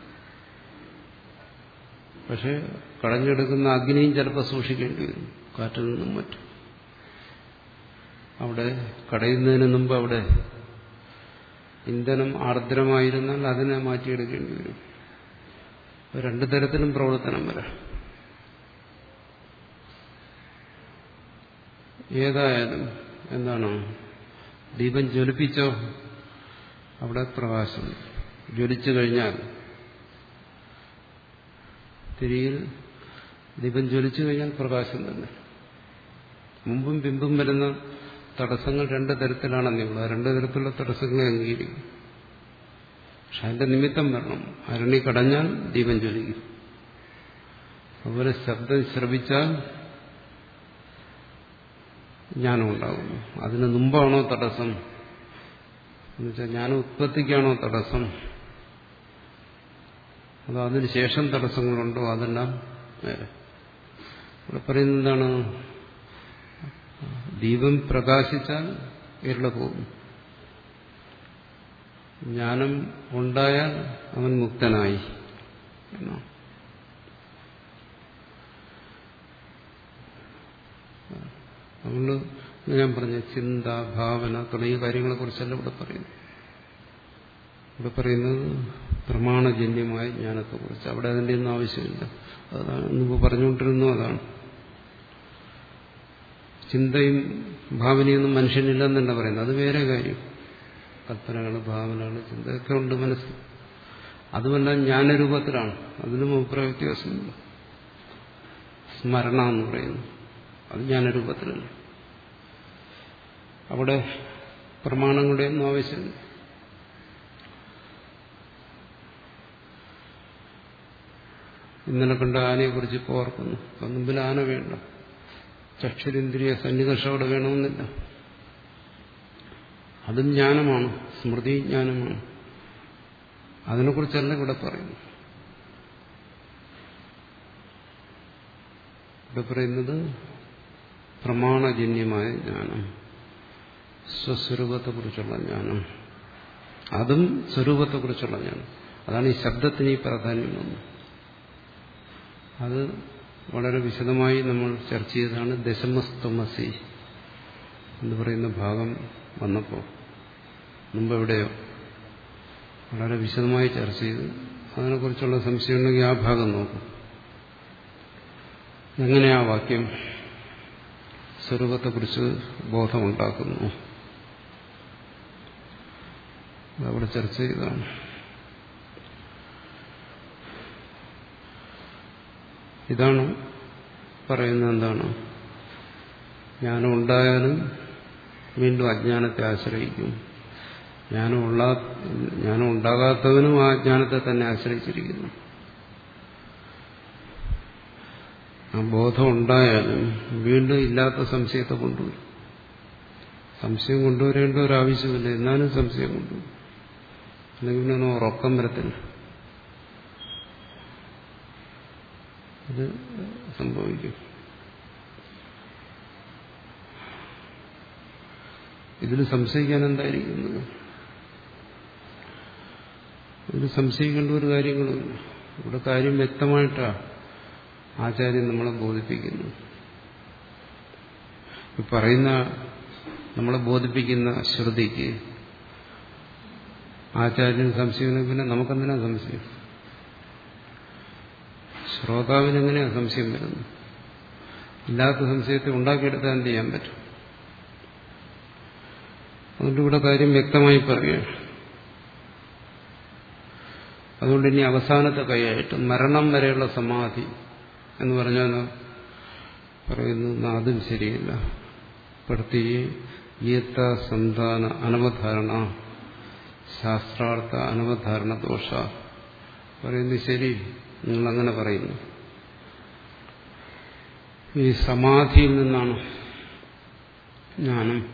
പക്ഷെ കടഞ്ഞെടുക്കുന്ന അഗ്നിയും ചിലപ്പോൾ സൂക്ഷിക്കേണ്ടി വരും കാറ്റിൽ നിന്നും മറ്റും അവിടെ കടയുന്നതിന് മുമ്പ് അവിടെ ഇന്ധനം ആർദ്രമായിരുന്നാൽ അതിനെ മാറ്റിയെടുക്കേണ്ടി വരും രണ്ടു തരത്തിലും പ്രവർത്തനം വരാം ഏതായാലും എന്താണ് ദീപം ജ്വലിപ്പിച്ചോ അവിടെ പ്രകാശം ജ്വലിച്ചു കഴിഞ്ഞാൽ തിരിയിൽ ദീപം ജ്വലിച്ചു കഴിഞ്ഞാൽ പ്രകാശം തന്നെ മുമ്പും പിമ്പും വരുന്ന തടസ്സങ്ങൾ രണ്ട് തരത്തിലാണെന്നേ ഉള്ളൂ രണ്ട് തരത്തിലുള്ള തടസ്സങ്ങളെ അംഗീകരിക്കും പക്ഷെ അതിന്റെ നിമിത്തം വരണം അരണി കടഞ്ഞാൽ ദീപം ജ്വലിക്കും അതുപോലെ ശബ്ദം ശ്രവിച്ചാൽ ജ്ഞാനം ഉണ്ടാകുന്നു അതിന് മുമ്പാണോ തടസ്സം എന്നുവെച്ചാൽ ജ്ഞാന ഉത്പത്തിക്കാണോ തടസ്സം അതോ അതിന് ശേഷം തടസ്സങ്ങളുണ്ടോ അതെല്ലാം വേറെ ഇവിടെ പറയുന്നത് എന്താണ് ദീപം പ്രകാശിച്ചാൽ ഇരുള പോകും ജ്ഞാനം ഉണ്ടായാൽ അവൻ മുക്തനായി എന്നാണ് അതുകൊണ്ട് ഞാൻ പറഞ്ഞ ചിന്ത ഭാവന തുടങ്ങിയ കാര്യങ്ങളെ കുറിച്ചല്ല ഇവിടെ പറയുന്നു ഇവിടെ പറയുന്നത് പ്രമാണജന്യമായ ജ്ഞാനത്തെക്കുറിച്ച് അവിടെ അതിൻ്റെ ഒന്നും ആവശ്യമില്ല അതാണ് മുമ്പ് പറഞ്ഞുകൊണ്ടിരുന്നു അതാണ് ചിന്തയും ഭാവനയൊന്നും മനുഷ്യനില്ലെന്നല്ല പറയുന്നത് അത് വേറെ കാര്യം കൽപ്പനകൾ ഭാവനകൾ ചിന്തയൊക്കെ ഉണ്ട് മനസ്സ് അതുമെല്ലാം ജ്ഞാനരൂപത്തിലാണ് അതിനും അഭിപ്രായ വ്യത്യാസമില്ല സ്മരണ എന്ന് പറയുന്നു അത് ജ്ഞാനരൂപത്തിലല്ല അവിടെ പ്രമാണങ്ങളുടെ ഒന്നും ആവശ്യമില്ല ഇന്നലെ കണ്ട ആനയെ കുറിച്ച് ഇപ്പോൾ ഓർക്കുന്നു അപ്പം മുമ്പിൽ ആന വേണ്ട ചക്ഷുരേന്ദ്രിയ സന്നികർഷം അവിടെ വേണമെന്നില്ല അതും ജ്ഞാനമാണ് സ്മൃതി ജ്ഞാനമാണ് അതിനെക്കുറിച്ചല്ല ഇവിടെ പറയുന്നു ഇവിടെ പറയുന്നത് പ്രമാണജന്യമായ ജ്ഞാനം സ്വസ്വരൂപത്തെക്കുറിച്ചുള്ള ജ്ഞാനം അതും സ്വരൂപത്തെക്കുറിച്ചുള്ള ജ്ഞാനം അതാണ് ഈ ശബ്ദത്തിന് ഈ പ്രാധാന്യം വന്നത് അത് വളരെ വിശദമായി നമ്മൾ ചർച്ച ചെയ്തതാണ് ദശമസ്തമസി എന്ന് പറയുന്ന ഭാഗം വന്നപ്പോൾ മുമ്പ് എവിടെയോ വളരെ വിശദമായി ചർച്ച ചെയ്തു അതിനെക്കുറിച്ചുള്ള സംശയം ഉണ്ടെങ്കിൽ ആ ഭാഗം നോക്കും എങ്ങനെയാ വാക്യം സ്വരൂപത്തെക്കുറിച്ച് ബോധമുണ്ടാക്കുന്നു അവിടെ ചർച്ച ചെയ്തതാണ് ഇതാണ് പറയുന്നത് എന്താണ് ജ്ഞാനം ഉണ്ടായാലും വീണ്ടും അജ്ഞാനത്തെ ആശ്രയിക്കും ജ്ഞാനം ഉള്ള ജ്ഞാനം ഉണ്ടാകാത്തവനും ആ ജ്ഞാനത്തെ തന്നെ ആശ്രയിച്ചിരിക്കുന്നു ആ ബോധം ഉണ്ടായാലും വീണ്ടും ഇല്ലാത്ത സംശയത്തെ കൊണ്ടുവരും സംശയം കൊണ്ടുവരേണ്ട ഒരു ആവശ്യമില്ല എന്നാലും സംശയം കൊണ്ടുവരും അല്ലെങ്കിൽ പിന്നെ ഉറക്കം വരത്തില്ല അത് സംഭവിക്കും ഇതിൽ സംശയിക്കാൻ എന്തായിരിക്കുന്നത് ഇതിൽ സംശയിക്കേണ്ട ഒരു കാര്യങ്ങളുമില്ല ഇവിടെ കാര്യം വ്യക്തമായിട്ടാണ് ആചാര്യൻ നമ്മളെ ബോധിപ്പിക്കുന്നു ഈ പറയുന്ന നമ്മളെ ബോധിപ്പിക്കുന്ന ശ്രുതിക്ക് ആചാര്യന് സംശയം പിന്നെ നമുക്കെന്തിനാ സംശയം ശ്രോതാവിന് എങ്ങനെയാണ് സംശയം വരുന്നത് ഇല്ലാത്ത സംശയത്തെ ഉണ്ടാക്കിയെടുത്താൽ എന്ത് ചെയ്യാൻ പറ്റും അതുകൊണ്ട് ഇവിടെ കാര്യം വ്യക്തമായി പറയുകയാണ് അതുകൊണ്ട് ഇനി അവസാനത്തെ കൈയായിട്ട് മരണം വരെയുള്ള സമാധി എന്ന് പറഞ്ഞാൽ പറയുന്നു അതും ശരിയല്ല പ്രതി ഈത്ത സന്താന അനവധാരണ ശാസ്ത്രാർത്ഥ അനവധാരണ ദോഷ പറയുന്നു ശരി നിങ്ങളങ്ങനെ പറയുന്നു ഈ സമാധിയിൽ നിന്നാണ് ജ്ഞാനം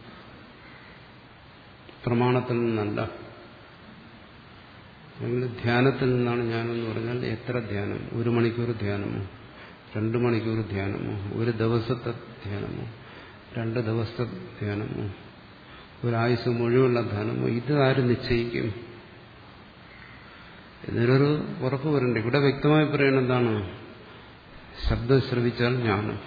പ്രമാണത്തിൽ നിന്നല്ല അല്ലെങ്കിൽ ധ്യാനത്തിൽ നിന്നാണ് ജ്ഞാനം പറഞ്ഞാൽ എത്ര ധ്യാനം ഒരു മണിക്കൂർ ധ്യാനമോ രണ്ടു മണിക്കൂർ ധ്യാനമോ ഒരു ദിവസത്തെ ധ്യാനമോ രണ്ട് ദിവസത്തെ ധ്യാനമോ ഒരായുസ് മുഴുവനുള്ള ധ്യാനമോ ഇത് ആര് നിശ്ചയിക്കും ഇതിനൊരു ഉറപ്പ് വരണ്ട ഇവിടെ വ്യക്തമായി പറയുന്നത് എന്താണ് ശബ്ദം ശ്രവിച്ചാൽ ജ്ഞാനം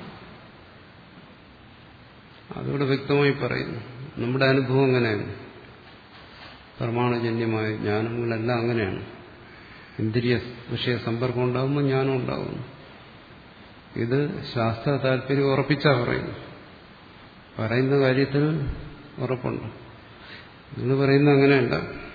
അതിവിടെ വ്യക്തമായി പറയുന്നു നമ്മുടെ അനുഭവം അങ്ങനെയാണ് പ്രമാണജന്യമായ ജ്ഞാനങ്ങളെല്ലാം അങ്ങനെയാണ് ഇന്ദ്രിയ വിഷയ സമ്പർക്കം ഉണ്ടാകുമ്പോൾ ജ്ഞാനം ഉണ്ടാകുന്നു ഇത് ശാസ്ത്ര താല്പര്യം ഉറപ്പിച്ചാ പറയുന്നു പറയുന്ന കാര്യത്തിൽ ഉറപ്പുണ്ട് നിങ്ങൾ പറയുന്ന അങ്ങനെയല്ല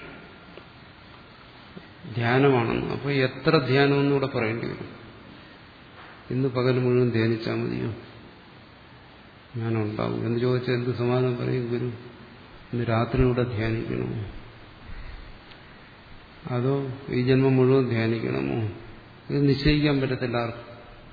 ധ്യാനമാണെന്ന് അപ്പോൾ എത്ര ധ്യാനം എന്നൂടെ പറയേണ്ടി വരും ഇന്ന് പകൽ മുഴുവൻ ധ്യാനിച്ചാൽ മതിയോ ജ്ഞാനം ഉണ്ടാവും എന്ന് ചോദിച്ചാൽ എന്ത് സമാധാനം പറയും ഗുരു ഇന്ന് രാത്രി കൂടെ ധ്യാനിക്കണമോ അതോ ഈ ജന്മം മുഴുവൻ ധ്യാനിക്കണമോ ഇത് നിശ്ചയിക്കാൻ പറ്റത്തില്ല ആർക്കും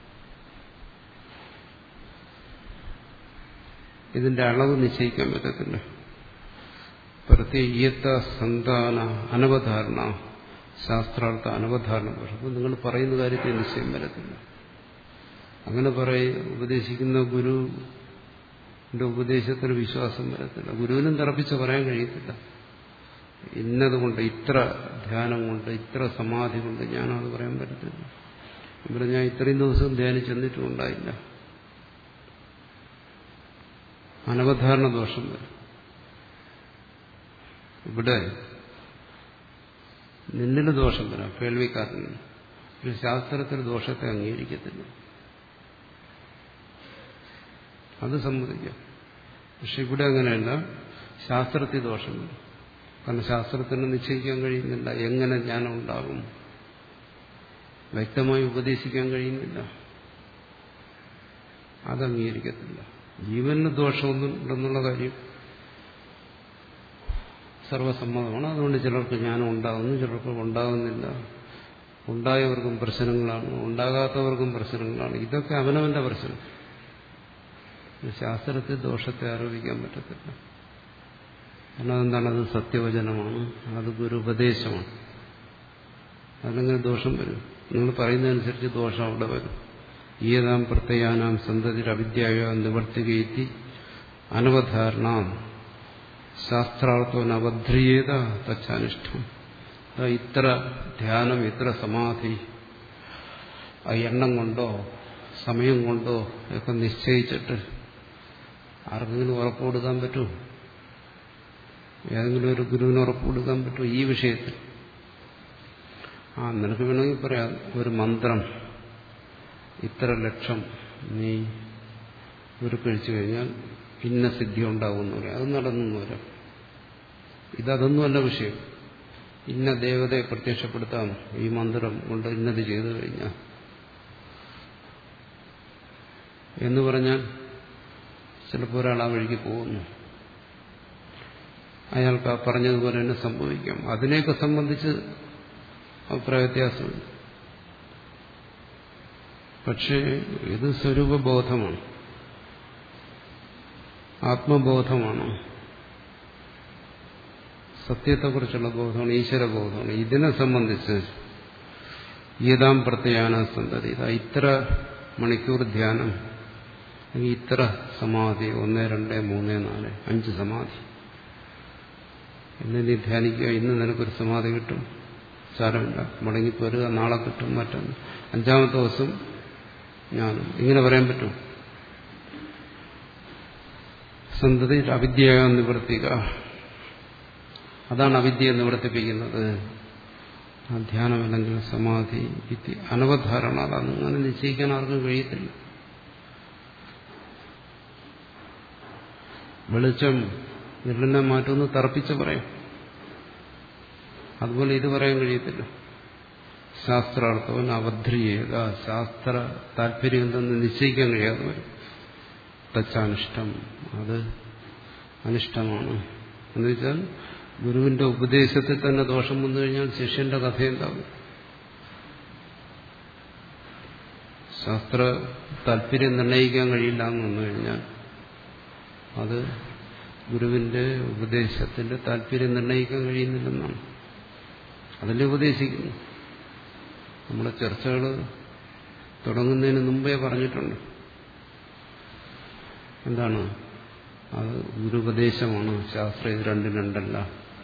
ഇതിന്റെ അളവ് നിശ്ചയിക്കാൻ പറ്റത്തില്ല പ്രത്യേകത്ത സന്താന അനവധാരണ ശാസ്ത്രാർത്ഥ അനവധാരണ അപ്പോൾ നിങ്ങൾ പറയുന്ന കാര്യത്തിൽ നിശ്ചയം വരത്തില്ല അങ്ങനെ പറയ ഉപദേശിക്കുന്ന ഗുരുവിന്റെ ഉപദേശത്തിൽ വിശ്വാസം വരത്തില്ല ഗുരുവിനും തറപ്പിച്ച് പറയാൻ കഴിയത്തില്ല ഇന്നതുകൊണ്ട് ഇത്ര ധ്യാനം കൊണ്ട് ഇത്ര സമാധി കൊണ്ട് ഞാനത് പറയാൻ പറ്റത്തില്ല ഇവിടെ ഞാൻ ഇത്രയും ദിവസം ധ്യാനിച്ചെന്നിട്ടും ഉണ്ടായില്ല അനവധാരണ ദോഷം വരും ഇവിടെ നിന്നിൽ ദോഷം വരാം കേൾവിക്കാരന് ഒരു ശാസ്ത്രത്തിൽ ദോഷത്തെ അംഗീകരിക്കത്തില്ല അത് സമ്മതിക്കാം പക്ഷെ ഇവിടെ അങ്ങനെയല്ല ശാസ്ത്രത്തിൽ ദോഷം വരും കാരണം ശാസ്ത്രത്തിന് നിശ്ചയിക്കാൻ കഴിയുന്നില്ല എങ്ങനെ ജ്ഞാനം ഉണ്ടാകും വ്യക്തമായി ഉപദേശിക്കാൻ കഴിയുന്നില്ല അത് അംഗീകരിക്കത്തില്ല ജീവന് ദോഷമൊന്നുണ്ടെന്നുള്ള കാര്യം സർവസമ്മതമാണ് അതുകൊണ്ട് ചിലർക്ക് ജ്ഞാനം ഉണ്ടാകുന്നു ചിലർക്ക് ഉണ്ടാകുന്നില്ല ഉണ്ടായവർക്കും പ്രശ്നങ്ങളാണ് ഉണ്ടാകാത്തവർക്കും പ്രശ്നങ്ങളാണ് ഇതൊക്കെ അവനവന്റെ പ്രശ്നം ശാസ്ത്രത്തിൽ ദോഷത്തെ ആരോപിക്കാൻ പറ്റത്തില്ല കാരണം അതെന്താണ് അത് സത്യവചനമാണ് അത് ഗുരുപദേശമാണ് അതിനെങ്ങനെ ദോഷം വരും നിങ്ങൾ പറയുന്നതനുസരിച്ച് ദോഷം അവിടെ വരും ഈയതാം പ്രത്യയാനാം സന്തതിർ അവിദ്യായ നിവർത്തികയെത്തി അനവധാരണ ശാസ്ത്രാർത്ഥവനവധ്രിയേത തച്ചാനിഷ്ഠം ഇത്ര ധ്യാനം ഇത്ര സമാധി ആ എണ്ണം കൊണ്ടോ സമയം കൊണ്ടോ ഒക്കെ നിശ്ചയിച്ചിട്ട് ആർക്കെങ്കിലും ഉറപ്പ് കൊടുക്കാൻ പറ്റുമോ ഏതെങ്കിലും ഒരു ഗുരുവിന് ഉറപ്പ് കൊടുക്കാൻ പറ്റുമോ ഈ വിഷയത്തിൽ ആ നിനക്ക് വേണമെങ്കിൽ പറയാം ഒരു മന്ത്രം ഇത്ര ലക്ഷം നീ ഉരുക്കഴിച്ചു കഴിഞ്ഞാൽ ഇന്ന സിദ്ധി ഉണ്ടാകുമെന്ന് പറയാം അത് നടന്നു വരാം ഇതൊന്നുമല്ല വിഷയം ഇന്ന ദേവതയെ പ്രത്യക്ഷപ്പെടുത്താം ഈ മന്ത്രം കൊണ്ട് ഇന്നത് ചെയ്തു കഴിഞ്ഞാൽ എന്ന് പറഞ്ഞാൽ ചിലപ്പോൾ ഒരാൾ ആ വഴിക്ക് പോകുന്നു അയാൾക്ക് ആ പറഞ്ഞതുപോലെ തന്നെ സംഭവിക്കാം അതിനെയൊക്കെ സംബന്ധിച്ച് അഭിപ്രായ വ്യത്യാസമുണ്ട് പക്ഷേ ഇത് സ്വരൂപബോധമാണ് ആത്മബോധമാണ് സത്യത്തെക്കുറിച്ചുള്ള ബോധമാണ് ഈശ്വരബോധമാണ് ഇതിനെ സംബന്ധിച്ച് ഈതാം പ്രത്യാന സന്തതി ഇതാ ഇത്ര മണിക്കൂർ ധ്യാനം അല്ലെങ്കിൽ ഇത്ര സമാധി ഒന്ന് രണ്ട് മൂന്ന് നാല് അഞ്ച് സമാധി ഇന്ന് നീ ധ്യാനിക്കുക ഇന്ന് നിനക്കൊരു സമാധി കിട്ടും സാരമില്ല മടങ്ങിപ്പോരുക നാളെ കിട്ടും മറ്റൊന്ന് അഞ്ചാമത്തെ ദിവസം ഞാനും ഇങ്ങനെ പറയാൻ പറ്റും സന്തതി അവിദ്യ നിവർത്തിക അതാണ് അവിദ്യയെ നിവർത്തിപ്പിക്കുന്നത് ആ ധ്യാനമല്ലെങ്കിൽ സമാധി ഇത്തി അനവധാരണ അതാണ് അങ്ങനെ നിശ്ചയിക്കാൻ ആർക്കും കഴിയത്തില്ല വെളിച്ചം ഇരുളിനെ മാറ്റുമെന്ന് തറപ്പിച്ച് പറയാം അതുപോലെ ഇത് പറയാൻ കഴിയത്തില്ല ശാസ്ത്രാർത്ഥവൻ അവധ്രിയേത ശാസ്ത്ര താല്പര്യം എന്തെന്ന് നിശ്ചയിക്കാൻ കഴിയാതെ വരും തച്ചാനിഷ്ടം അത് അനിഷ്ടമാണ് എന്നുവെച്ചാൽ ഗുരുവിന്റെ ഉപദേശത്തിൽ തന്നെ ദോഷം വന്നു കഴിഞ്ഞാൽ ശിഷ്യന്റെ കഥ എന്താകും ശാസ്ത്ര താല്പര്യം നിർണ്ണയിക്കാൻ കഴിയില്ല എന്ന് വന്നു കഴിഞ്ഞാൽ അത് ഗുരുവിന്റെ ഉപദേശത്തിന്റെ താല്പര്യം നിർണ്ണയിക്കാൻ കഴിയുന്നില്ലെന്നാണ് അതല്ലേ ഉപദേശിക്കുന്നു നമ്മുടെ ചർച്ചകൾ തുടങ്ങുന്നതിന് മുമ്പേ പറഞ്ഞിട്ടുണ്ട് എന്താണ് അത് ഗുരുപദേശമാണ് ശാസ്ത്രം ഇത് രണ്ടും രണ്ടല്ല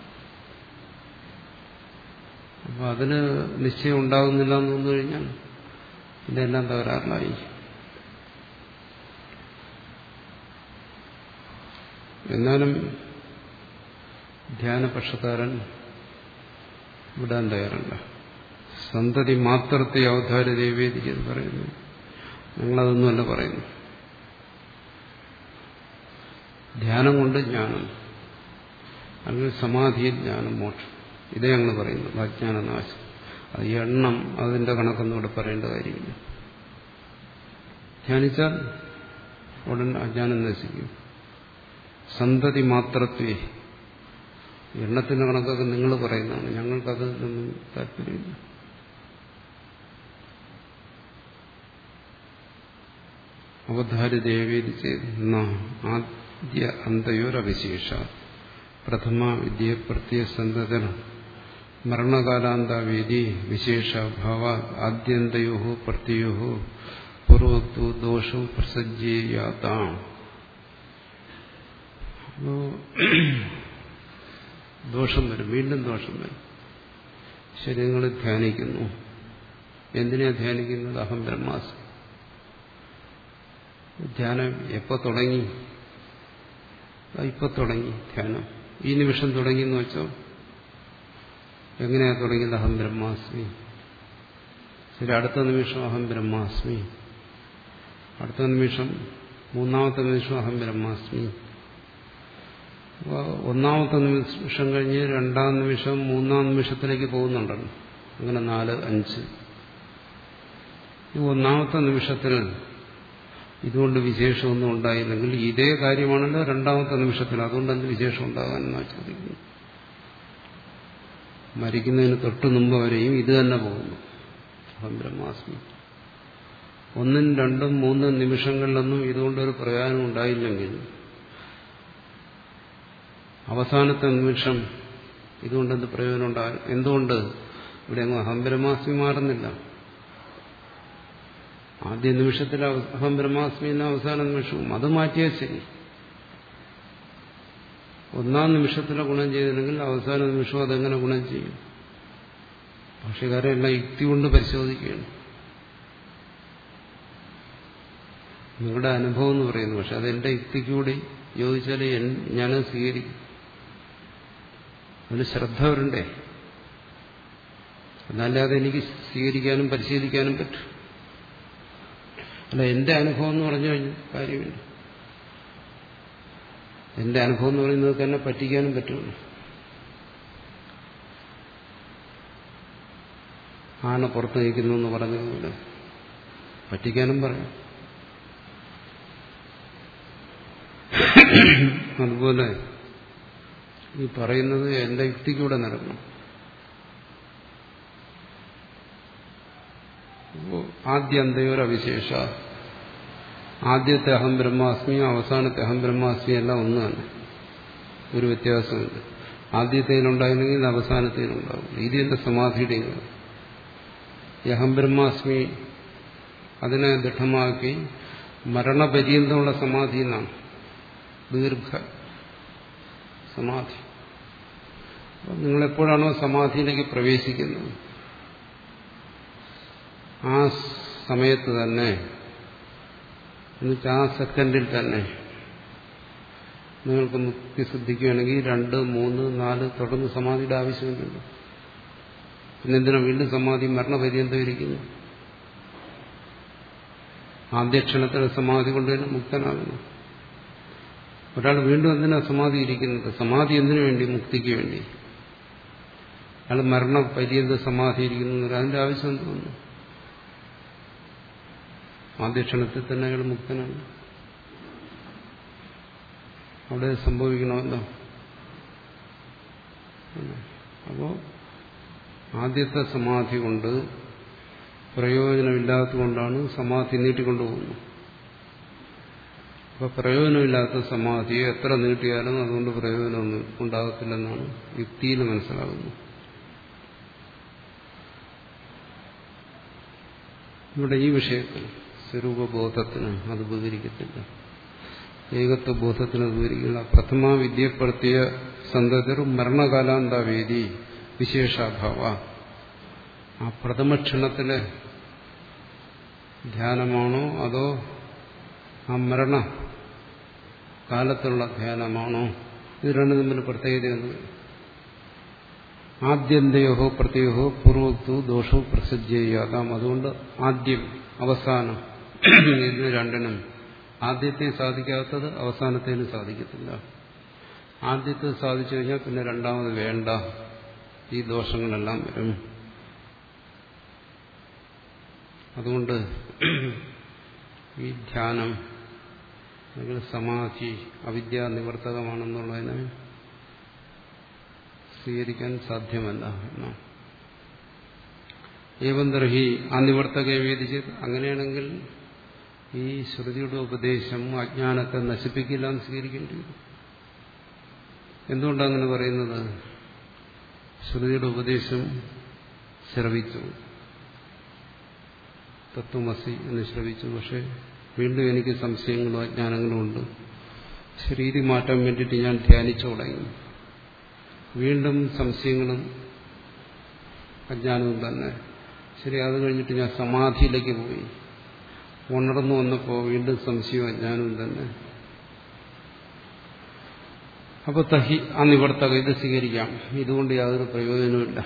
അപ്പൊ അതിന് നിശ്ചയം ഉണ്ടാകുന്നില്ല എന്ന് വന്നു കഴിഞ്ഞാൽ ഇതെല്ലാം തകരാറിലായി എന്നാലും ധ്യാനപക്ഷക്കാരൻ വിടാൻ തയ്യാറല്ല സന്തതി മാത്രത്തെ അവതാര ദേവേദിക്ക് പറയുന്നു ഞങ്ങളതൊന്നുമല്ല പറയുന്നു ധ്യാനം കൊണ്ട് ജ്ഞാനം അല്ലെങ്കിൽ സമാധിയിൽ ജ്ഞാനം മോക്ഷം ഇതേ ഞങ്ങൾ പറയുന്നു അജ്ഞാനനാശം അത് ഈ എണ്ണം അതിന്റെ കണക്കൊന്നും ഇവിടെ പറയേണ്ട കാര്യമില്ല ധ്യാനിച്ചാൽ ഉടൻ അജ്ഞാനം നശിക്കും സന്തതി മാത്രത്വേ എണ്ണത്തിന്റെ കണക്കൊക്കെ നിങ്ങൾ പറയുന്നതാണ് ഞങ്ങൾക്കത് ഒന്നും താല്പര്യമില്ല അവധാരി ദേവേദി ചെയ്ത് ആദ്യ അന്തയോരവിശേഷ പ്രഥമ വിദ്യ പ്രത്യസന്തന മരണകാലാന്തവേദി വിശേഷഭാവ ആദ്യന്തയോ പ്രത്യയോ പൂർവക്തു ദോഷോ പ്രസജ്ജേയാതാം ദോഷം വരും വീണ്ടും ദോഷം വരും ശരി നിങ്ങൾ ധ്യാനിക്കുന്നു എന്തിനാ ധ്യാനിക്കുന്നത് അഹം ബ്രഹ്മാസ് ധ്യാനം എപ്പോ തുടങ്ങി ഇപ്പൊ തുടങ്ങി ധ്യാനം ഈ നിമിഷം തുടങ്ങി എന്ന് വെച്ചോ എങ്ങനെയാ തുടങ്ങിയത് അഹം ബ്രഹ്മാസ്മി ശരി അടുത്ത നിമിഷം അഹം ബ്രഹ്മാസ്മി അടുത്ത നിമിഷം മൂന്നാമത്തെ നിമിഷം അഹം ബ്രഹ്മാസ്മി ഒന്നാമത്തെ നിമിഷം കഴിഞ്ഞ് രണ്ടാം നിമിഷം മൂന്നാം നിമിഷത്തിലേക്ക് പോകുന്നുണ്ടല്ലോ അങ്ങനെ നാല് അഞ്ച് ഈ ഒന്നാമത്തെ നിമിഷത്തിൽ ഇതുകൊണ്ട് വിശേഷമൊന്നും ഉണ്ടായില്ലെങ്കിൽ ഇതേ കാര്യമാണല്ലോ രണ്ടാമത്തെ നിമിഷത്തിൽ അതുകൊണ്ട് എന്ത് വിശേഷം ഉണ്ടാകാനെന്നാണ് ചോദിക്കുന്നത് മരിക്കുന്നതിന് തൊട്ട് മുമ്പ് വരെയും ഇത് തന്നെ പോകുന്നു അഹം ബ്രഹ്മാസ്മി ഒന്നും രണ്ടും മൂന്നും നിമിഷങ്ങളിലൊന്നും ഇതുകൊണ്ടൊരു പ്രയോജനം ഉണ്ടായില്ലെങ്കിൽ അവസാനത്തെ നിമിഷം ഇതുകൊണ്ട് എന്ത് പ്രയോജനം ഉണ്ടാകും എന്തുകൊണ്ട് ഇവിടെ അങ്ങ് അഹം ബ്രഹ്മാസ്മി മാറുന്നില്ല ആദ്യ നിമിഷത്തിൽ അഹം ബ്രഹ്മാസ്മി എന്ന അവസാന നിമിഷവും അത് മാറ്റിയാൽ ശരി ഒന്നാം നിമിഷത്തിലെ ഗുണം ചെയ്തില്ലെങ്കിൽ അവസാന നിമിഷം അതെങ്ങനെ ഗുണം ചെയ്യും ഭാഷകാരെല്ലാം യുക്തി കൊണ്ട് പരിശോധിക്കുകയാണ് നിങ്ങളുടെ അനുഭവം എന്ന് പറയുന്നു പക്ഷെ അതെന്റെ യുക്തിക്ക് കൂടി യോജിച്ചാൽ ഞാൻ സ്വീകരിക്കും അതിന് ശ്രദ്ധ വരണ്ടേ എന്നല്ലാതെ എനിക്ക് സ്വീകരിക്കാനും പരിശീലിക്കാനും പറ്റും അല്ല എന്റെ അനുഭവം എന്ന് പറഞ്ഞു കഴിഞ്ഞാൽ കാര്യമില്ല എന്റെ അനുഭവം എന്ന് പറയുന്നത് എന്നെ പറ്റിക്കാനും പറ്റുമല്ലോ ആന പുറത്ത് നിൽക്കുന്നു എന്ന് പറഞ്ഞതുപോലെ പറ്റിക്കാനും പറയാം അതുപോലെ ഈ പറയുന്നത് എന്റെ യുക്തിക്കൂടെ നടക്കണം ആദ്യന്തയോരവിശേഷ ആദ്യത്തെ അഹം ബ്രഹ്മാസ്മി അവസാനത്തെ അഹം ബ്രഹ്മാസ്മി എല്ലാം ഒന്ന് തന്നെ ഒരു വ്യത്യാസമുണ്ട് ആദ്യത്തേലുണ്ടായിരുന്നെങ്കിൽ അവസാനത്തേലുണ്ടാവും ഇത് എന്റെ സമാധിയുടെ ഈ അഹം ബ്രഹ്മാസ്മി അതിനെ ദൃഢമാക്കി മരണപര്യന്തമുള്ള സമാധി എന്നാണ് ദീർഘ സമാധി നിങ്ങളെപ്പോഴാണോ സമാധിയിലേക്ക് പ്രവേശിക്കുന്നത് ആ സമയത്ത് തന്നെ എന്നുവെച്ചാൽ ആ സെക്കൻഡിൽ തന്നെ നിങ്ങൾക്ക് മുക്തി സിദ്ധിക്കുകയാണെങ്കിൽ രണ്ട് മൂന്ന് നാല് തുടർന്ന് സമാധിയുടെ ആവശ്യമില്ലല്ലോ പിന്നെന്തിനാ വീണ്ടും സമാധി മരണപര്യന്തം ഇരിക്കുന്നു ആദ്യ ക്ഷണത്തിലെ സമാധി കൊണ്ട് തന്നെ മുക്തനാകുന്നു ഒരാൾ വീണ്ടും എന്തിനാ സമാധി ഇരിക്കുന്നത് സമാധി എന്തിനു വേണ്ടി മുക്തിക്ക് വേണ്ടി അയാൾ മരണപര്യന്ത സമാധി ഇരിക്കുന്നു അതിന്റെ ആവശ്യം തോന്നുന്നു ആദ്യ ക്ഷണത്തിൽ തന്നെ അയാൾ മുക്തനാണ് അവിടെ സംഭവിക്കണമല്ലോ അപ്പോ ആദ്യത്തെ സമാധി കൊണ്ട് പ്രയോജനമില്ലാത്തതുകൊണ്ടാണ് സമാധി നീട്ടിക്കൊണ്ടുപോകുന്നത് അപ്പൊ പ്രയോജനമില്ലാത്ത സമാധിയെ എത്ര നീട്ടിയാലും അതുകൊണ്ട് പ്രയോജനമൊന്നും ഉണ്ടാകത്തില്ലെന്നാണ് യുക്തിയിൽ മനസ്സിലാകുന്നത് ഇവിടെ ഈ വിഷയത്തിൽ സ്വരൂപബോധത്തിന് അത് ഉപകരിക്കത്തില്ല ഏകത്വ ബോധത്തിന് അത് ഉപകരിക്കില്ല പ്രഥമ വിദ്യപ്പെടുത്തിയ സന്തതിർ മരണകാലാന്താവേദി വിശേഷാഭാവ ആ പ്രഥമക്ഷണത്തിലെ ധ്യാനമാണോ അതോ ആ മരണ കാലത്തുള്ള ധ്യാനമാണോ ഇത് രണ്ടും തമ്മിൽ പ്രത്യേകതയൊന്നും ആദ്യന്തയോഹോ പ്രത്യേകോ പൂർവത്തു ദോഷവും പ്രസജ്ജയാകാം അതുകൊണ്ട് ആദ്യം അവസാനം ഇതിന് രണ്ടിനും ആദ്യത്തെ സാധിക്കാത്തത് അവസാനത്തേനും സാധിക്കത്തില്ല ആദ്യത്തെ സാധിച്ചു കഴിഞ്ഞാൽ പിന്നെ രണ്ടാമത് വേണ്ട ഈ ദോഷങ്ങളെല്ലാം വരും അതുകൊണ്ട് ഈ ധ്യാനം അല്ലെങ്കിൽ സമാധി അവിദ്യാ നിവർത്തകമാണെന്നുള്ളതിനെ സ്വീകരിക്കാൻ സാധ്യമല്ല എന്നാണ് ഏവന്തർഹി ആ നിവർത്തക വേദിച്ച് അങ്ങനെയാണെങ്കിൽ ഈ ശ്രുതിയുടെ ഉപദേശം അജ്ഞാനത്തെ നശിപ്പിക്കില്ല എന്ന് സ്വീകരിക്കേണ്ടി വരും എന്തുകൊണ്ടാണ് അങ്ങനെ പറയുന്നത് ശ്രുതിയുടെ ഉപദേശം ശ്രവിച്ചു തത്വമസി എന്ന് ശ്രവിച്ചു പക്ഷെ വീണ്ടും എനിക്ക് സംശയങ്ങളും അജ്ഞാനങ്ങളും ഉണ്ട് ശരീരം മാറ്റാൻ വേണ്ടിയിട്ട് ഞാൻ ധ്യാനിച്ചു തുടങ്ങി വീണ്ടും സംശയങ്ങളും അജ്ഞാനവും തന്നെ ശരി അത് കഴിഞ്ഞിട്ട് ഞാൻ സമാധിയിലേക്ക് പോയി ഉണർന്നു വന്നപ്പോൾ വീണ്ടും സംശയവും അജ്ഞാനവും തന്നെ അപ്പൊ തഹി ആ നിവർത്തക ഇത് സ്വീകരിക്കാം ഇതുകൊണ്ട് യാതൊരു പ്രയോജനവുമില്ല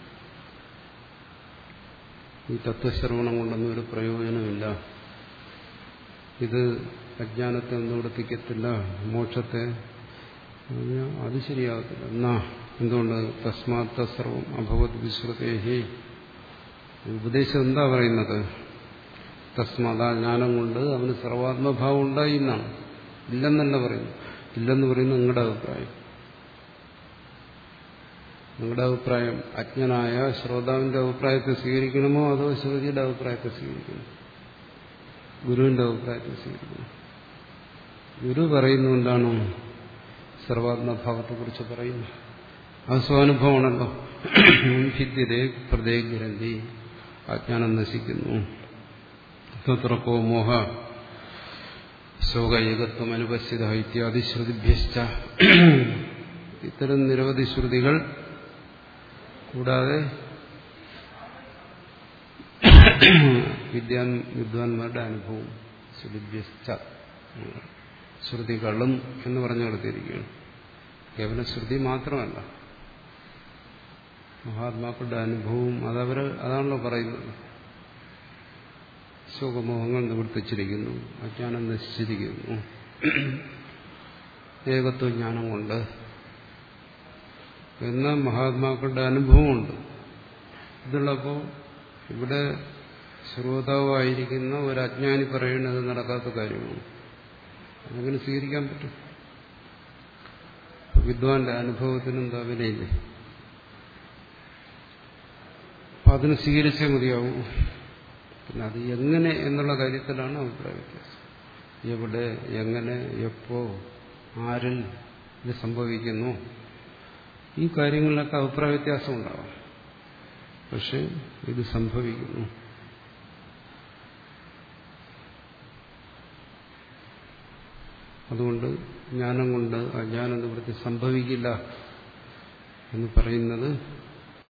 ഈ തത്വശ്രവണം കൊണ്ടൊന്നും ഒരു പ്രയോജനമില്ല ഇത് അജ്ഞാനത്തെ നിവർത്തിക്കത്തില്ല മോക്ഷത്തെ അത് ശരിയാകത്തില്ല എന്നാ എന്തുകൊണ്ട് തസ്മാത്ത സർവം അഭവത് വിശ്രുതേഹി ഉപദേശം എന്താ പറയുന്നത് തസ്മാത ജ്ഞാനം കൊണ്ട് അവന് സർവാത്മഭാവം ഉണ്ടായി എന്നാണ് ഇല്ലെന്നല്ല പറയുന്നു ഇല്ലെന്ന് പറയുന്നത് നിങ്ങളുടെ അഭിപ്രായം നിങ്ങളുടെ അഭിപ്രായം അജ്ഞനായ ശ്രോതാവിന്റെ അഭിപ്രായത്തെ സ്വീകരിക്കണമോ അതോ ശ്രുതിയുടെ അഭിപ്രായത്തെ സ്വീകരിക്കണമോ ഗുരുവിന്റെ അഭിപ്രായത്തെ സ്വീകരിക്കണം ഗുരു പറയുന്നു എന്താണ് സർവാത്മഭാവത്തെ കുറിച്ച് പറയുന്നു അത് സ്വാനുഭവമാണല്ലോ ഭിദ്യതേ പ്രതേഗ്രന്ഥി അജ്ഞാനം നശിക്കുന്നു തത്രക്കോ മോഹ ശോകേകത്വം അനുപസ്ഥിത ഇത്യാദി ശ്രുതിഭ്യശ്ച ഇത്തരം നിരവധി ശ്രുതികൾ കൂടാതെ വിദ്യാൻ വിദ്വാൻമാരുടെ അനുഭവം ശ്രുതിഭ്യശ്ച ശ്രുതികളും എന്ന് പറഞ്ഞു കൊടുത്തിരിക്കുകയാണ് കേവലം ശ്രുതി മാത്രമല്ല മഹാത്മാക്കളുടെ അനുഭവവും അതവർ അതാണല്ലോ പറയുന്നത് ശോകമോഹങ്ങൾ നിവർത്തിച്ചിരിക്കുന്നു അജ്ഞാനം നശിച്ചിരിക്കുന്നു ഏകത്വ ജ്ഞാനം കൊണ്ട് എന്ന മഹാത്മാക്കളുടെ അനുഭവമുണ്ട് ഇതുള്ളപ്പോൾ ഇവിടെ ശ്രോതാവായിരിക്കുന്ന ഒരു അജ്ഞാനി പറയുന്നത് നടക്കാത്ത കാര്യമാണ് അതങ്ങനെ സ്വീകരിക്കാൻ പറ്റും വിദ്വാന്റെ അനുഭവത്തിന് എന്താ വിലയില്ലേ അപ്പം അതിന് സ്വീകരിച്ചേ മതിയാവൂ പിന്നെ അത് എങ്ങനെ എന്നുള്ള കാര്യത്തിലാണ് അഭിപ്രായ വ്യത്യാസം എവിടെ എങ്ങനെ എപ്പോ ആരിൽ ഇത് സംഭവിക്കുന്നു ഈ കാര്യങ്ങളിലൊക്കെ അഭിപ്രായ വ്യത്യാസം ഉണ്ടാവാം പക്ഷെ ഇത് സംഭവിക്കുന്നു അതുകൊണ്ട് ജ്ഞാനം കൊണ്ട് അജ്ഞാന നിവൃത്തി സംഭവിക്കില്ല എന്ന് പറയുന്നത്